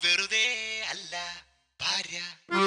വെറുതെ അല്ല ഭാര്യ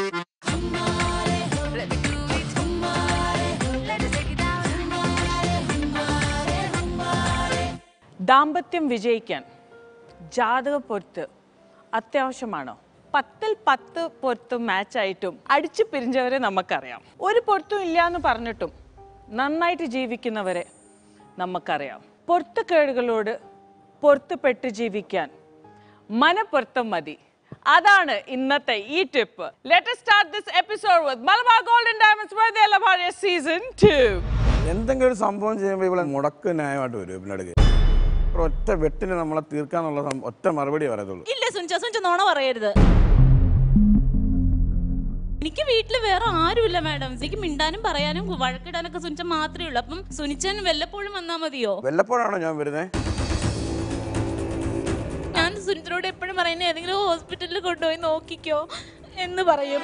ദാമ്പത്യം വിജയിക്കാൻ ജാതക പൊരുത്ത് അത്യാവശ്യമാണോ പത്തിൽ പത്ത് പൊരുത്ത് മാച്ചായിട്ടും അടിച്ചു പിരിഞ്ഞവരെ നമുക്കറിയാം ഒരു പൊരുത്തും ഇല്ല എന്ന് പറഞ്ഞിട്ടും നന്നായിട്ട് ജീവിക്കുന്നവരെ നമുക്കറിയാം പൊരുത്തക്കേടുകളോട് പൊരുത്തപ്പെട്ട് ജീവിക്കാൻ മനപ്പൊരുത്തം മതി അതാണ് ഇന്നത്തെ ഈ tip let start this episode with Malabar golden diamonds വെറുതെ അല്ല ഭാര്യ സീസൺ 2 എന്തെങ്കിലും ഒരു സംഭവം ചെയ്യുമ്പോൾ ഇവിടെ മുടക്ക് ന്യായമായിട്ട് വരും പിന്നടുക്ക് ഒറ്റ വെട്ടിന് നമ്മളെ തീർക്കാന്നുള്ള സം- ഒറ്റ മറുപടി പറയത്തുള്ളൂ ഇല്ല സുനിച്ച സുനിച്ച നോണ പറയരുത് എനിക്ക് വീട്ടിൽ വേറെ ആരുമില്ല മാഡം എനിക്ക് മിണ്ടാനും പറയാനും വഴക്കിടാനൊക്കെ സുനിച്ച മാത്രമേ ഉള്ളൂ അപ്പം സുനിച്ചൻ വല്ലപ്പോഴും വന്നാ മതിയോ വല്ലപ്പോഴാണോ ഞാൻ വരുന്നത് ഞാൻ സുനിച്ചനോട് എപ്പോഴും പറയുന്നത് ഏതെങ്കിലും ഹോസ്പിറ്റലിൽ കൊണ്ടുപോയി നോക്കിക്കോ എന്ന് പറയും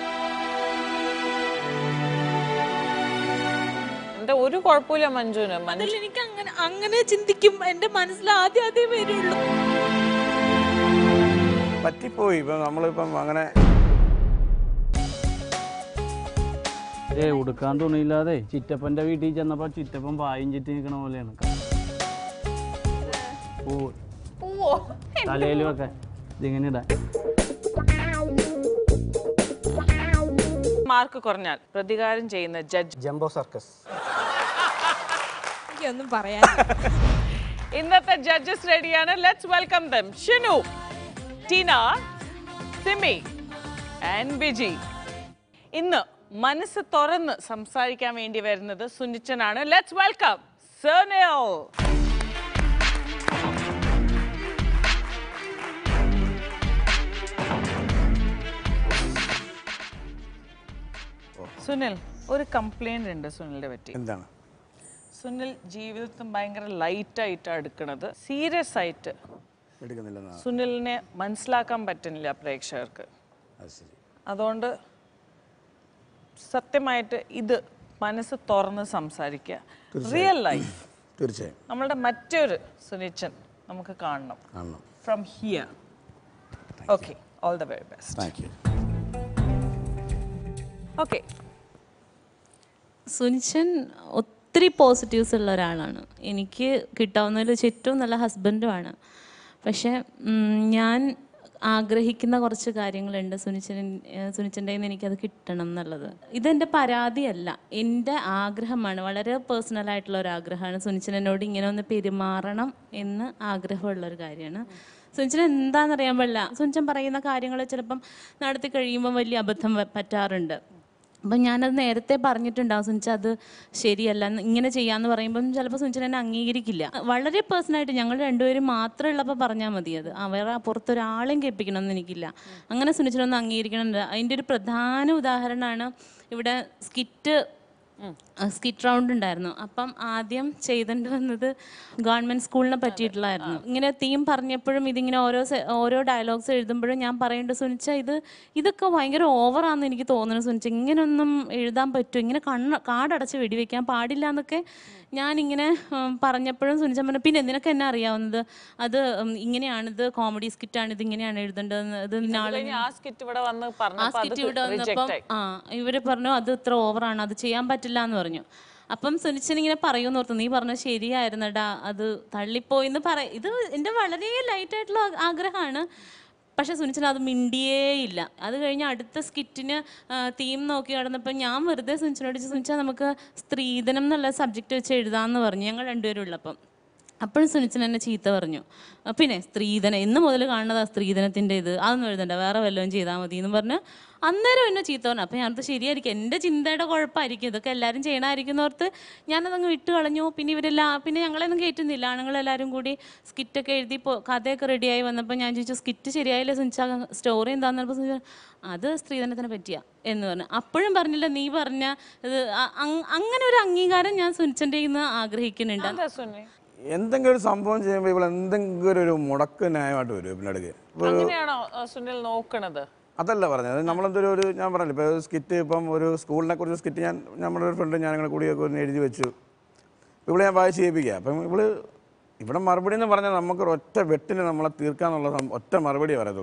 എന്താ ഒരു കുഴപ്പമില്ല മഞ്ജുവിന് മഞ്ജു അതിൽ എനിക്ക് അങ്ങനെ അങ്ങനെ ചിന്തിക്കും എന്റെ മനസ്സിൽ ആദ്യം ആദ്യം വരുള്ളൂ പറ്റിപ്പോയി ഇപ്പം നമ്മളിപ്പം അങ്ങനെ ഏ ഉടുക്കാൻ തുണിയില്ലാതെ ചിറ്റപ്പന്റെ വീട്ടിൽ ചെന്നപ്പോ ചിറ്റപ്പൻ പായും ചുറ്റി നിൽക്കണ പോലെയാണ് ഓ തലയിലും ഒക്കെ ഇതിങ്ങനെ ഇടാൻ മാർക്ക് കുറഞ്ഞാൽ പ്രതികാരം ചെയ്യുന്ന ജഡ്ജ് ജംബോ സർക്കസ് എനിക്കൊന്നും പറയാൻ ഇന്നത്തെ ജഡ്ജസ് റെഡിയാണ് let's welcome them Shinu Tina Simi and Biji ഇന്ന് മനസ്സ് തുറന്ന് സംസാരിക്കാൻ വേണ്ടി വരുന്നത് സുനിച്ചനാണ് ലെറ്റ്സ് വെൽക്കം സോനിൽ സുനിൽ ഒരു കംപ്ലൈന്റ് ഉണ്ട് സുനിലിനെ പറ്റി എന്താണ് സുനിൽ ജീവിതത്തിൽ ഭയങ്കര ലൈറ്റായിട്ടാണ് എടുക്കുന്നത് സീരിയസ് ആയിട്ട് എടുക്കുന്നില്ലെന്നാണ് സുനിലിനെ മനസ്സിലാക്കാൻ പറ്റുന്നില്ല പ്രേക്ഷകർക്ക് അത് ശരി അതുകൊണ്ട് സത്യമായിട്ട് ഇത് മനസ്സ് തുറന്ന് സംസാരിക്കുക റിയൽ ലൈഫ് തീർച്ചയായും നമ്മളുടെ മറ്റൊരു സുനിച്ചൻ നമുക്ക് കാണണം കാണണം from here okay all the very best thank you okay Sunichan ഒത്തിരി പോസിറ്റീവ്സ് ഉള്ള ഒരാളാണ് എനിക്ക് കിട്ടാവുന്നതിൽ വെച്ച് ഏറ്റവും നല്ല ഹസ്ബൻഡുമാണ് പക്ഷേ ഉം, ഞാൻ ആഗ്രഹിക്കുന്ന കുറച്ച് കാര്യങ്ങളുണ്ട് സുനിച്ചൻ സുനിച്ചൻ്റെ നിന്ന് എനിക്കത് കിട്ടണം എന്നുള്ളത് ഇതെൻ്റെ പരാതിയല്ല എൻ്റെ ആഗ്രഹമാണ് വളരെ പേഴ്സണൽ ആയിട്ടുള്ള ഒരു ആഗ്രഹമാണ് സുനിച്ചൻ എന്നോട് ഇങ്ങനെ ഒന്ന് പെരുമാറണം എന്ന് ആഗ്രഹമുള്ള ഒരു കാര്യമാണ് സുനിച്ചൻ എന്താണെന്നറിയാൻ പാടില്ല സുനിച്ചൻ പറയുന്ന കാര്യങ്ങൾ ചിലപ്പം നടത്തി കഴിയുമ്പോൾ വലിയ അബദ്ധം വ- പറ്റാറുണ്ട് അപ്പം ഞാനത് നേരത്തെ പറഞ്ഞിട്ടുണ്ടാവും സുനിച്ച അത് ശരിയല്ല എന്ന് ഇങ്ങനെ ചെയ്യാന്ന് പറയുമ്പം ചിലപ്പോൾ സുനിച്ചൻ എന്നെ അംഗീകരിക്കില്ല വളരെ പേഴ്സണായിട്ട് ഞങ്ങൾ രണ്ടുപേരും മാത്രം ഉള്ളപ്പോൾ പറഞ്ഞാൽ മതി അത് അവരെ പുറത്തൊരാളെയും കേൾപ്പിക്കണം എന്ന് എനിക്കില്ല അങ്ങനെ സുനിച്ചനൊന്ന് അംഗീകരിക്കണം അതിൻ്റെ ഒരു പ്രധാന ഉദാഹരണമാണ് ഇവിടെ സ്കിറ്റ് സ്കിറ്റ് റൗണ്ട് ഉണ്ടായിരുന്നു അപ്പം ആദ്യം ചെയ്തേണ്ടി വന്നത് ഗവൺമെന്റ് സ്കൂളിനെ പറ്റിയിട്ടുള്ളായിരുന്നു ഇങ്ങനെ തീം പറഞ്ഞപ്പോഴും ഇതിങ്ങനെ ഓരോ സെ- ഓരോ ഡയലോഗ്സ് എഴുതുമ്പോഴും ഞാൻ പറയേണ്ടത് സുനിച്ച ഇത് ഇതൊക്കെ ഭയങ്കര ഓവറാന്ന് എനിക്ക് തോന്നുന്നു സുനിച്ച ഇങ്ങനൊന്നും എഴുതാൻ പറ്റും ഇങ്ങനെ കണ്ണ് കാടടച്ച് വെടിവെക്കാൻ പാടില്ല എന്നൊക്കെ ഞാനിങ്ങനെ ഉം, പറഞ്ഞപ്പോഴും സുനിച്ച പറഞ്ഞു പിന്നെ നിനക്ക് എന്നെ അറിയാവുന്നത് അത് ഉം, ഇങ്ങനെയാണ് ഇത് കോമഡി സ്കിറ്റാണ് ഇത് ഇങ്ങനെയാണ് എഴുതേണ്ടതെന്ന് ഇത് നാളെ ആ സ്കിറ്റ് ഇവിടെ വന്ന് ആ പറഞ്ഞപ്പോ സ്കിറ്റ് ഇവിടെ അത് വന്നപ്പം റിജക്റ്റ് ആയി ആ ഇവര് പറഞ്ഞു അത് ഇത്ര ഓവറാണ് അത് ചെയ്യാൻ പറ്റില്ല എന്ന് പറഞ്ഞു അപ്പം സുനിച്ചൻ ഇങ്ങനെ പറയുമെന്ന് ഓർത്തു നീ പറഞ്ഞ ശരിയായിരുന്നടാ അത് തള്ളിപ്പോയി എന്ന് പറ ഇത് എൻ്റെ വളരെ ലൈറ്റ് ആയിട്ടുള്ള ആ- ആഗ്രഹമാണ് പക്ഷെ സുനിച്ചൻ അത് മിണ്ടിയേ ഇല്ല അത് കഴിഞ്ഞ് അടുത്ത സ്കിറ്റിന് തീം നോക്കി കടന്നപ്പോൾ ഞാൻ വെറുതെ സുനിച്ചനോട് ചോദിച്ചു, സുനിച്ച നമുക്ക് സ്ത്രീധനം എന്നുള്ള സബ്ജക്റ്റ് വെച്ച് എഴുതാമെന്ന് പറഞ്ഞു ഞങ്ങൾ രണ്ടുപേരും ഉള്ളപ്പം അപ്പോഴും സുനിച്ചൻ എന്നെ ചീത്ത പറഞ്ഞു "ആ, പിന്നെ സ്ത്രീധനം ഇന്ന് മുതൽ കാണുന്നതാ സ്ത്രീധനത്തിൻ്റെ ഇത് അതൊന്നും എഴുതണ്ട വേറെ വല്ലതും ചെയ്താൽ മതി എന്ന് പറഞ്ഞ് അന്നേരം എന്നെ ചീത്ത പറഞ്ഞു അപ്പം ഞാനത് ശരിയായിരിക്കും എൻ്റെ ചിന്തയുടെ കുഴപ്പമായിരിക്കും ഇതൊക്കെ എല്ലാവരും ചെയ്യണമായിരിക്കും എന്നോർത്ത് ഞാനതങ്ങ് വിട്ട് കളഞ്ഞു പിന്നെ ഇവരെല്ലാം പിന്നെ ഞങ്ങളെയൊന്നും കയറ്റുന്നില്ല ആണുങ്ങളെല്ലാവരും കൂടി സ്കിറ്റൊക്കെ എഴുതി പോ- കഥയൊക്കെ റെഡിയായി വന്നപ്പോൾ ഞാൻ ചോദിച്ചു സ്കിറ്റ് ശരിയായില്ലേ സുനിച്ച സ്റ്റോറി എന്താന്ന് പറഞ്ഞപ്പോൾ സുനിച്ച അത് സ്ത്രീധനത്തിനെ പറ്റിയാ എന്ന് പറഞ്ഞു അപ്പോഴും പറഞ്ഞില്ല നീ പറഞ്ഞ ഇത് അ- അങ്- അങ്ങനെ ഒരു അംഗീകാരം ഞാൻ സുനിച്ചൻ്റെ നിന്ന് ആഗ്രഹിക്കുന്നുണ്ട് എന്താ സുനിൽ എന്തെങ്കിലും ഒരു സംഭവം ചെയ്യുമ്പോൾ ഇവിടെ എന്തെങ്കിലും ഒരു മുടക്ക് ന്യായമായിട്ട് വരും പിന്നടുക്ക് ഇപ്പോൾ അങ്ങനെയാണോ ആ, സുനിൽ നോക്കണത് അതല്ല പറഞ്ഞത് നമ്മളെന്തൊരു ഒരു ഞാൻ പറഞ്ഞില്ല ഇപ്പോൾ സ്കിറ്റ് ഇപ്പം ഒരു സ്കൂളിനെ കുറിച്ച് സ്കിറ്റ് ഞാൻ നമ്മുടെ ഒരു ഫ്രണ്ട് ഞാൻ അങ്ങനെ കൂടിയൊക്കെ ഒന്ന് എഴുതി വെച്ചു ഇവിടെ ഞാൻ വായിച്ച് കേൾപ്പിക്കുക അപ്പം ഇവള് ഇവിടെ മറുപടി എന്ന് പറഞ്ഞാൽ നമുക്ക് ഒറ്റ വെട്ടിന് നമ്മളെ തീർക്കാന്നുള്ള സം- ഒറ്റ മറുപടിയേ പറയത്തുള്ളൂ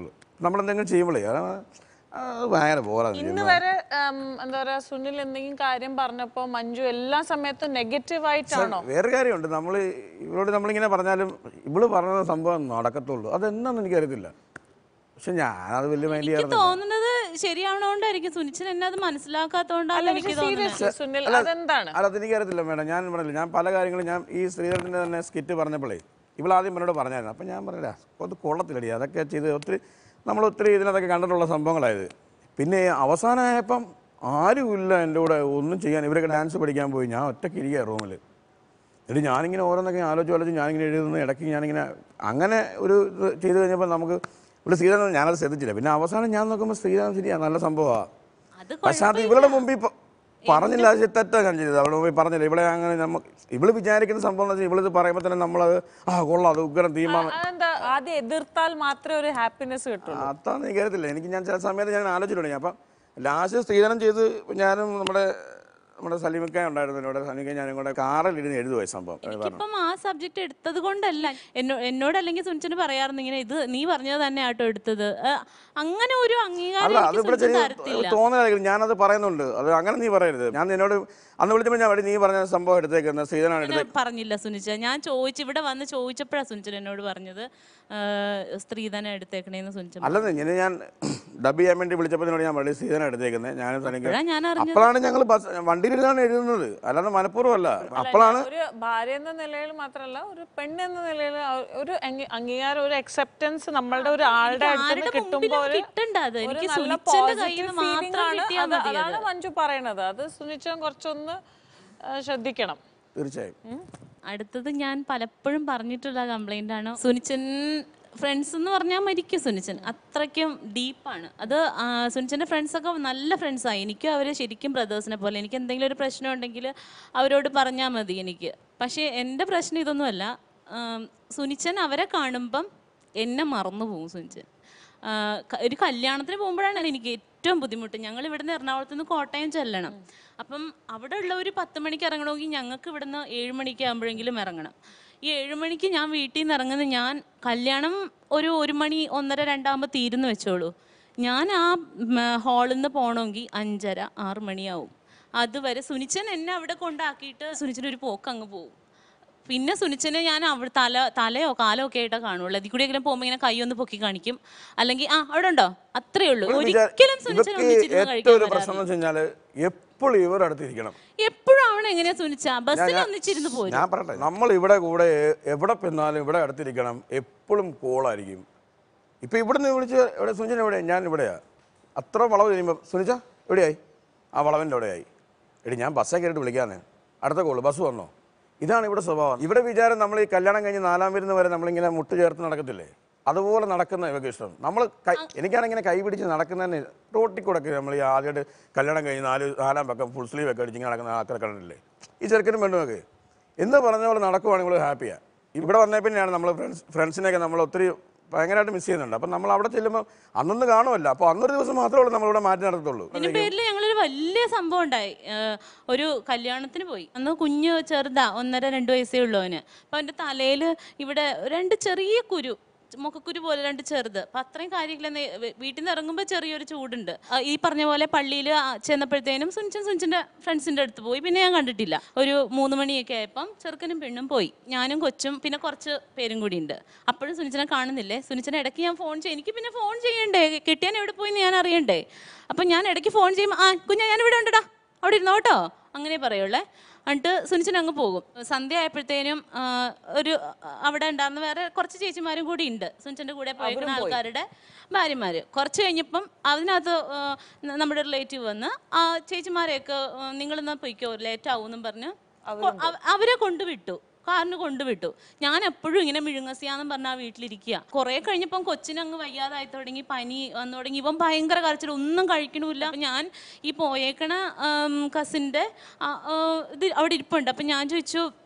നമ്മളെന്തെങ്കിലും ചെയ്യുമ്പോഴേ അത് അത് ഭയങ്കര ബോറാ ഇന്ന് വരെ ഉം, എന്താ പറയാ സുനിൽ എന്തെങ്കിലും കാര്യം പറഞ്ഞപ്പോ മഞ്ജു എല്ലാ സമയത്തും നെഗറ്റീവ് ആയിട്ടാണോ വേറെ കാര്യമുണ്ട് നമ്മൾ ഇവരോട് നമ്മളിങ്ങനെ പറഞ്ഞാലും ഇവള് പറഞ്ഞ സംഭവം നടക്കത്തുള്ളൂ അതെന്നാന്ന് എനിക്കറിയത്തില്ല പക്ഷെ ഞാനത് വലിയ മൈൻഡ് എനിക്ക് ചെയ്യാറുണ്ട് തോന്നുന്നത് ശരിയാവണോണ്ടായിരിക്കും സുനിച്ചൻ എന്നെ അത് മനസ്സിലാക്കാത്തോണ്ടാണ് എനിക്ക് തോന്നുന്നത് സീരിയസ്ലി സുനിൽ അതെന്താണ് അല്ല അതെനിക്കറിയത്തില്ല മേഡം ഞാൻ പറഞ്ഞില്ല ഞാൻ പല കാര്യങ്ങളും ഞാൻ ഈ ശ്രീധരൻ്റെ തന്നെ സ്കിറ്റ് പറഞ്ഞപ്പോഴേ ഇവളാദ്യം എന്നോട് പറഞ്ഞായിരുന്നു അപ്പം ഞാൻ പറഞ്ഞില്ല അത് കൊള്ളത്തില്ലടി അതൊക്കെ ചെയ്ത് ഒത്തിരി നമ്മൾ ഒത്തിരി ഇതിനകത്തൊക്കെ കണ്ടിട്ടുള്ള സംഭവങ്ങളായത് പിന്നെ അവസാനമായപ്പം ആരുമില്ല എൻ്റെ കൂടെ ഒന്നും ചെയ്യാൻ ഇവരൊക്കെ ഡാൻസ് പഠിക്കാൻ പോയി ഞാൻ ഒറ്റയ്ക്ക് ഇരിക്കുക റൂമിൽ എന്നിട്ട് ഞാനിങ്ങനെ ഓരോന്നൊക്കെ ആലോചിച്ച് ആലോചിച്ച് ഞാനിങ്ങനെ എഴുതുന്നു ഇടയ്ക്ക് ഞാനിങ്ങനെ അങ്ങനെ ഒരു ഇത് ചെയ്ത് കഴിഞ്ഞപ്പോൾ നമുക്ക് ഇവിടെ ശ്രീധരൻ ഞാനത് ശ്രദ്ധിച്ചില്ല പിന്നെ അവസാനം ഞാൻ നോക്കുമ്പോൾ ശ്രീധരൻ ശരിയാ നല്ല സംഭവമാണ് അത് പക്ഷെ അത് ഇവളുടെ മുമ്പിൽ പ- പറഞ്ഞില്ല അത് തെറ്റാ ഞാൻ ചെയ്തത് അവളുടെ മുമ്പിൽ പറഞ്ഞില്ല ഇവിടെ അങ്ങനെ നമുക്ക് ഇവള് വിചാരിക്കുന്ന സംഭവം എന്ന് വെച്ചാൽ ഇവളിത് പറയുമ്പോൾ തന്നെ നമ്മളത് ആ കൊള്ളാം അത് ഉഗ്രം തീരുമാനം അതെന്താ ആദ്യം എതിർത്താൽ മാത്രമേ ഒരു ഹാപ്പിനെസ് കിട്ടുള്ളൂ അതാന്ന് എനിക്ക് അറിയത്തില്ല എനിക്ക് ഞാൻ ചില സമയത്ത് ഞാൻ ആലോചിച്ചിട്ടുണ്ട് അപ്പം ലാസ്റ്റ് സ്ത്രീധനം ചെയ്ത് ഞാനും നമ്മുടെ നമ്മുടെ സലീമിക്ക ഉണ്ടായിരുന്നു എന്നോട് സലീമിക്ക ഞാനും കൂടെ കാറിലിരുന്ന് എഴുതുപോയി സംഭവം അത് പറഞ്ഞു എനിക്കിപ്പം ആ സബ്ജക്റ്റ് എടുത്തത് കൊണ്ടല്ല എന്നോ എന്നോട് അല്ലെങ്കിൽ സുനിച്ചന് പറയാറുണ്ട് ഇങ്ങനെ ഇത് നീ പറഞ്ഞത് തന്നെ ആട്ടോ എടുത്തത് ആ, അങ്ങനെ ഒരു അംഗീകാരം അല്ല അത് എനിക്ക് ഇവിടെ സുനിച്ചൻ ചെറിയ തരത്തില്ല തോന്നലായിരിക്കും ഞാനത് പറയുന്നുണ്ട് അത് അങ്ങനെ നീ പറയരുത് ഞാൻ നിന്നോട് അന്ന് വിളിച്ചപ്പോൾ ഞാൻ അവിടെ നീ പറഞ്ഞ സംഭവം എടുത്തേക്കുന്നത് ശ്രീധനാണ് എടുത്തേ അങ്ങനെ പറഞ്ഞില്ല സുനിച്ച ഞാൻ ചോദിച്ചു ഇവിടെ വന്ന് ചോദിച്ചപ്പോഴാണ് സുനിച്ചൻ എന്നോട് പറഞ്ഞത് ആ, സ്ത്രീധനം എടുത്തേക്കണേന്ന് സുനിച്ചൻ അല്ലെന്ന് ഇങ്ങനെ ഞാൻ ഡബ് ചെയ്യാൻ വേണ്ടി വിളിച്ചപ്പോൾ നിന്നോട് ഞാൻ വളരെ സീതന എടുത്തേക്കുന്നത് ഞാനും തനിക്ക് അപ്പോഴാണ് ഞാൻ അറിഞ്ഞത് അപ്പോഴാണ് ഞങ്ങൾ ബസ് വണ്ടിയിലിരുന്നാണ് എഴുതുന്നത് അല്ലാതെ മനഃപൂർവ്വം അല്ല അപ്പോഴാണ് ഒരു ഭാര്യ എന്ന നിലയിൽ മാത്രമല്ല ഒരു പെണ്ണെന്ന നിലയിൽ ആ- ഒരു അംഗീ- അംഗീകാരം ഒരു അക്സെപ്റ്റൻസ് നമ്മളുടെ ഒരു ആളുടെ അടുത്ത് ആരുടെ കിട്ടുമ്പോ മുമ്പിലും ഒരു കിട്ടണ്ട അത്. ഒരു എനിക്ക് നല്ല സുനിച്ചന്റെ positive കയ്യിൽ നിന്ന് feeling മാത്രം ആണ്. കിട്ടിയാ അത് മതി അതാണ് മഞ്ജു പറയണത് അത് സുനിച്ചൻ കുറച്ചൊന്ന് ആ, ശ്രദ്ധിക്കണം തീർച്ചയായും അടുത്തത് ഞാൻ പലപ്പോഴും പറഞ്ഞിട്ടുള്ള കംപ്ലൈന്റ് ആണ് സുനിച്ചൻ ഫ്രണ്ട്സ് എന്ന് പറഞ്ഞാൽ മരിക്കും സുനിച്ചൻ അത്രയ്ക്കും ഡീപ്പാണ് അത് ആ, സുനിച്ചൻ്റെ ഫ്രണ്ട്സൊക്കെ നല്ല ഫ്രണ്ട്സായി എനിക്കും അവർ ശരിക്കും ബ്രദേഴ്സിനെ പോലെ എനിക്ക് എന്തെങ്കിലും ഒരു പ്രശ്നം ഉണ്ടെങ്കിൽ അവരോട് പറഞ്ഞാൽ മതി എനിക്ക് പക്ഷേ എൻ്റെ പ്രശ്നം ഇതൊന്നുമല്ല ആം, സുനിച്ചൻ അവരെ കാണുമ്പം എന്നെ മറന്നു പോകും സുനിച്ചൻ ആ, ക- ഒരു കല്യാണത്തിന് പോകുമ്പോഴാണ് എനിക്ക് ഏറ്റവും ബുദ്ധിമുട്ട് ഞങ്ങൾ ഇവിടുന്ന് എറണാകുളത്ത് നിന്ന് കോട്ടയം ചെല്ലണം അപ്പം അവിടെ ഉള്ള ഒരു പത്ത് മണിക്ക് ഇറങ്ങണമെങ്കിൽ ഞങ്ങൾക്ക് ഇവിടുന്ന് ഏഴ് മണിക്ക് ആകുമ്പോഴെങ്കിലും ഇറങ്ങണം ഈ ഏഴ് മണിക്ക് ഞാൻ വീട്ടിൽ നിന്ന് ഇറങ്ങുന്നത് ഞാൻ കല്യാണം ഒരു ഒരു മണി ഒന്നര രണ്ടാകുമ്പോൾ തീരുന്നു വെച്ചോളൂ ഞാൻ ആ ഹാളിൽ നിന്ന് പോകണമെങ്കിൽ അഞ്ചര ആറ് മണിയാവും അതുവരെ സുനിച്ചൻ എന്നെ അവിടെ കൊണ്ടാക്കിയിട്ട് സുനിച്ചൻ ഒരു പോക്ക് അങ്ങ് പോകും പിന്നെ സുനിച്ചനെ ഞാൻ അവിടെ തല തലയോ കാലോ ഒക്കെ ആയിട്ടാ കാണുള്ളൂ അതിൽ കൂടി എങ്കിലും പോകുമ്പോൾ ഇങ്ങനെ കൈ ഒന്ന് പൊക്കി കാണിക്കും അല്ലെങ്കിൽ ആ അവിടെ ഉണ്ടോ അത്രേ ഉള്ളൂ ഒരിക്കലും സുനിച്ചൻ ഇവർക്ക് ഒന്നിച്ചിരുന്ന് ഏറ്റവും കഴിക്കാൻ ഒരു പ്രശ്നം വരാറില്ല. എന്ന് വെച്ച് കഴിഞ്ഞാൽ എപ്പോഴും ഇവരുടെ അടുത്ത് ഇരിക്കണം എപ്പോഴും അവൻ എങ്ങനെയാ സുനിച്ച ബസ്സിൽ ഒന്നിച്ചിരുന്ന് പോരും ഞാൻ പറയട്ടെ നമ്മൾ ഇവിടെ കൂടെ എ- എവിടെ പെന്നാലും ഇവിടെ അടുത്തിരിക്കണം എപ്പോഴും കോളായിരിക്കും ഇപ്പൊ ഇവിടുന്ന് വിളിച്ച് എവിടെ സുനിച്ചൻ എവിടെ ഞാൻ ഇവിടെയാ അത്ര വളവ് കഴിയുമ്പോൾ സുനിച്ച എവിടെയായി ആ വളവിൻ്റെ എവിടെയായി എടി ഞാൻ ബസ്സേ കയറിയിട്ട് വിളിക്കാന്ന് അടുത്ത കോള് ബസ് വന്നോ ഇതാണ് ഇവിടെ സ്വഭാവം ഇവിടെ വിചാരം നമ്മൾ ഈ കല്യാണം കഴിഞ്ഞ് നാലാം വരുന്ന വരെ നമ്മളിങ്ങനെ മുട്ട് ചേർത്ത് നടക്കത്തില്ലേ അതുപോലെ നടക്കുന്ന ഇവർക്ക് ഇഷ്ടം നമ്മൾ കൈ എനിക്കാണെങ്കിൽ ഇങ്ങനെ കൈ പിടിച്ച് നടക്കുന്നതന്നെ റോട്ടിൽ കൂടെ ഒക്കെ നമ്മൾ ഈ ആദ്യമായിട്ട് കല്യാണം കഴിഞ്ഞ് നാല് നാലാം പക്കം ഫുൾ സ്ലീവ് ഒക്കെ അടിച്ച് ഇങ്ങനെ നടക്കുന്ന ആൾക്കാരെ കണ്ടിട്ടില്ലേ ഈ ചെറുക്കനും പെണ്ണുമൊക്കെ എന്ന് പറഞ്ഞ പോലെ നടക്കുവാണെങ്കിൽ നമ്മൾ ഹാപ്പിയാണ് ഇവിടെ വന്നേ പിന്നെയാണ് നമ്മൾ ഫ്രണ്ട്സ് ഫ്രണ്ട്സിനെയൊക്കെ നമ്മൾ ഒത്തിരി ഭയങ്കരമായിട്ട് മിസ് ചെയ്യുന്നുണ്ട് അപ്പം നമ്മൾ അവിടെ ചെല്ലുമ്പോൾ അന്നൊന്നും കാണുമല്ല അപ്പോൾ അന്നൊരു ദിവസം മാത്രമേ ഉള്ളൂ നമ്മളിവിടെ മാറ്റി നടത്തത്തുള്ളൂ ഇതിന്റെ പേരിൽ ഞങ്ങളൊരു വലിയ സംഭവം ഉണ്ടായി ഏഹ് ഒരു കല്യാണത്തിന് പോയി അന്ന് കുഞ്ഞ് ചെറുതാ ഒന്നര രണ്ട് വയസ്സേ ഉള്ളൂ അവന് അപ്പൊ അവന്റെ തലയിൽ ഇവിടെ രണ്ട് ചെറിയ കുരു മുഖക്കുരു പോലെ രണ്ട് ചെറുത് അപ്പം അത്രയും കാര്യമില്ല വീട്ടിൽ നിന്ന് ഇറങ്ങുമ്പോൾ ചെറിയൊരു ചൂടുണ്ട് ആ, ഈ പറഞ്ഞ പോലെ പള്ളിയിൽ ചെന്നപ്പോഴത്തേനും സുനിച്ചൻ സുനിച്ചൻ്റെ ഫ്രണ്ട്സിൻ്റെ അടുത്ത് പോയി പിന്നെ ഞാൻ കണ്ടിട്ടില്ല ഒരു മൂന്ന് മണിയൊക്കെ ആയപ്പം ചെറുക്കനും പെണ്ണും പോയി ഞാനും കൊച്ചും പിന്നെ കുറച്ച് പേരും കൂടി ഉണ്ട് അപ്പോഴും സുനിച്ചനെ കാണുന്നില്ലേ സുനിച്ചനെ ഇടയ്ക്ക് ഞാൻ ഫോൺ ചെയ്യും എനിക്ക് പിന്നെ ഫോൺ ചെയ്യണ്ടേ കിട്ടിയാൻ എവിടെ പോയി എന്ന് ഞാൻ അറിയണ്ടേ അപ്പം ഞാൻ ഇടയ്ക്ക് ഫോൺ ചെയ്യുമ്പോൾ ആ കുഞ്ഞാ ഞാൻ ഇവിടെ ഉണ്ടടാ അവിടെ ഇരുന്നോ കേട്ടോ അങ്ങനെ പറയുള്ളേ എന്നിട്ട് സുനിച്ചൻ അങ്ങ് പോകും സന്ധ്യ ആയപ്പോഴത്തേനും ആ, ഒരു ആ, അവിടെ ഉണ്ടായിരുന്ന വേറെ കുറച്ച് ചേച്ചിമാരും കൂടി ഉണ്ട് സുനിച്ചൻ്റെ കൂടെ പോയിരിക്കുന്ന ആൾക്കാരുടെ ഭാര്യമാർ കുറച്ച് കഴിഞ്ഞപ്പം അതിനകത്ത് ആ, ന- നമ്മുടെ റിലേറ്റീവ് വന്ന് ആ ചേച്ചിമാരെയൊക്കെ ആ, നിങ്ങളിന്ന് പൊയ്ക്കോ ലേറ്റ് ആവും എന്നും പറഞ്ഞ് കൊ- അവ- അവരെ കൊണ്ടുവിട്ടു കാറിന് കൊണ്ടുവിട്ടു ഞാൻ എപ്പോഴും ഇങ്ങനെ മിഴുങ്ങസിയാന്നും പറഞ്ഞ ആ വീട്ടിലിരിക്കുക കുറെ കഴിഞ്ഞപ്പം കൊച്ചിനങ്ങ് വയ്യാതായി തുടങ്ങി പനി വന്നു തുടങ്ങി ഇവൻ ഭയങ്കര കരച്ചിൽ ഒന്നും കഴിക്കണമില്ല അപ്പം ഞാൻ ഈ പോയേക്കണ കസിൻ്റെ ഇത് അവിടെ ഇരിപ്പുണ്ട് അപ്പം ഞാൻ ചോദിച്ചു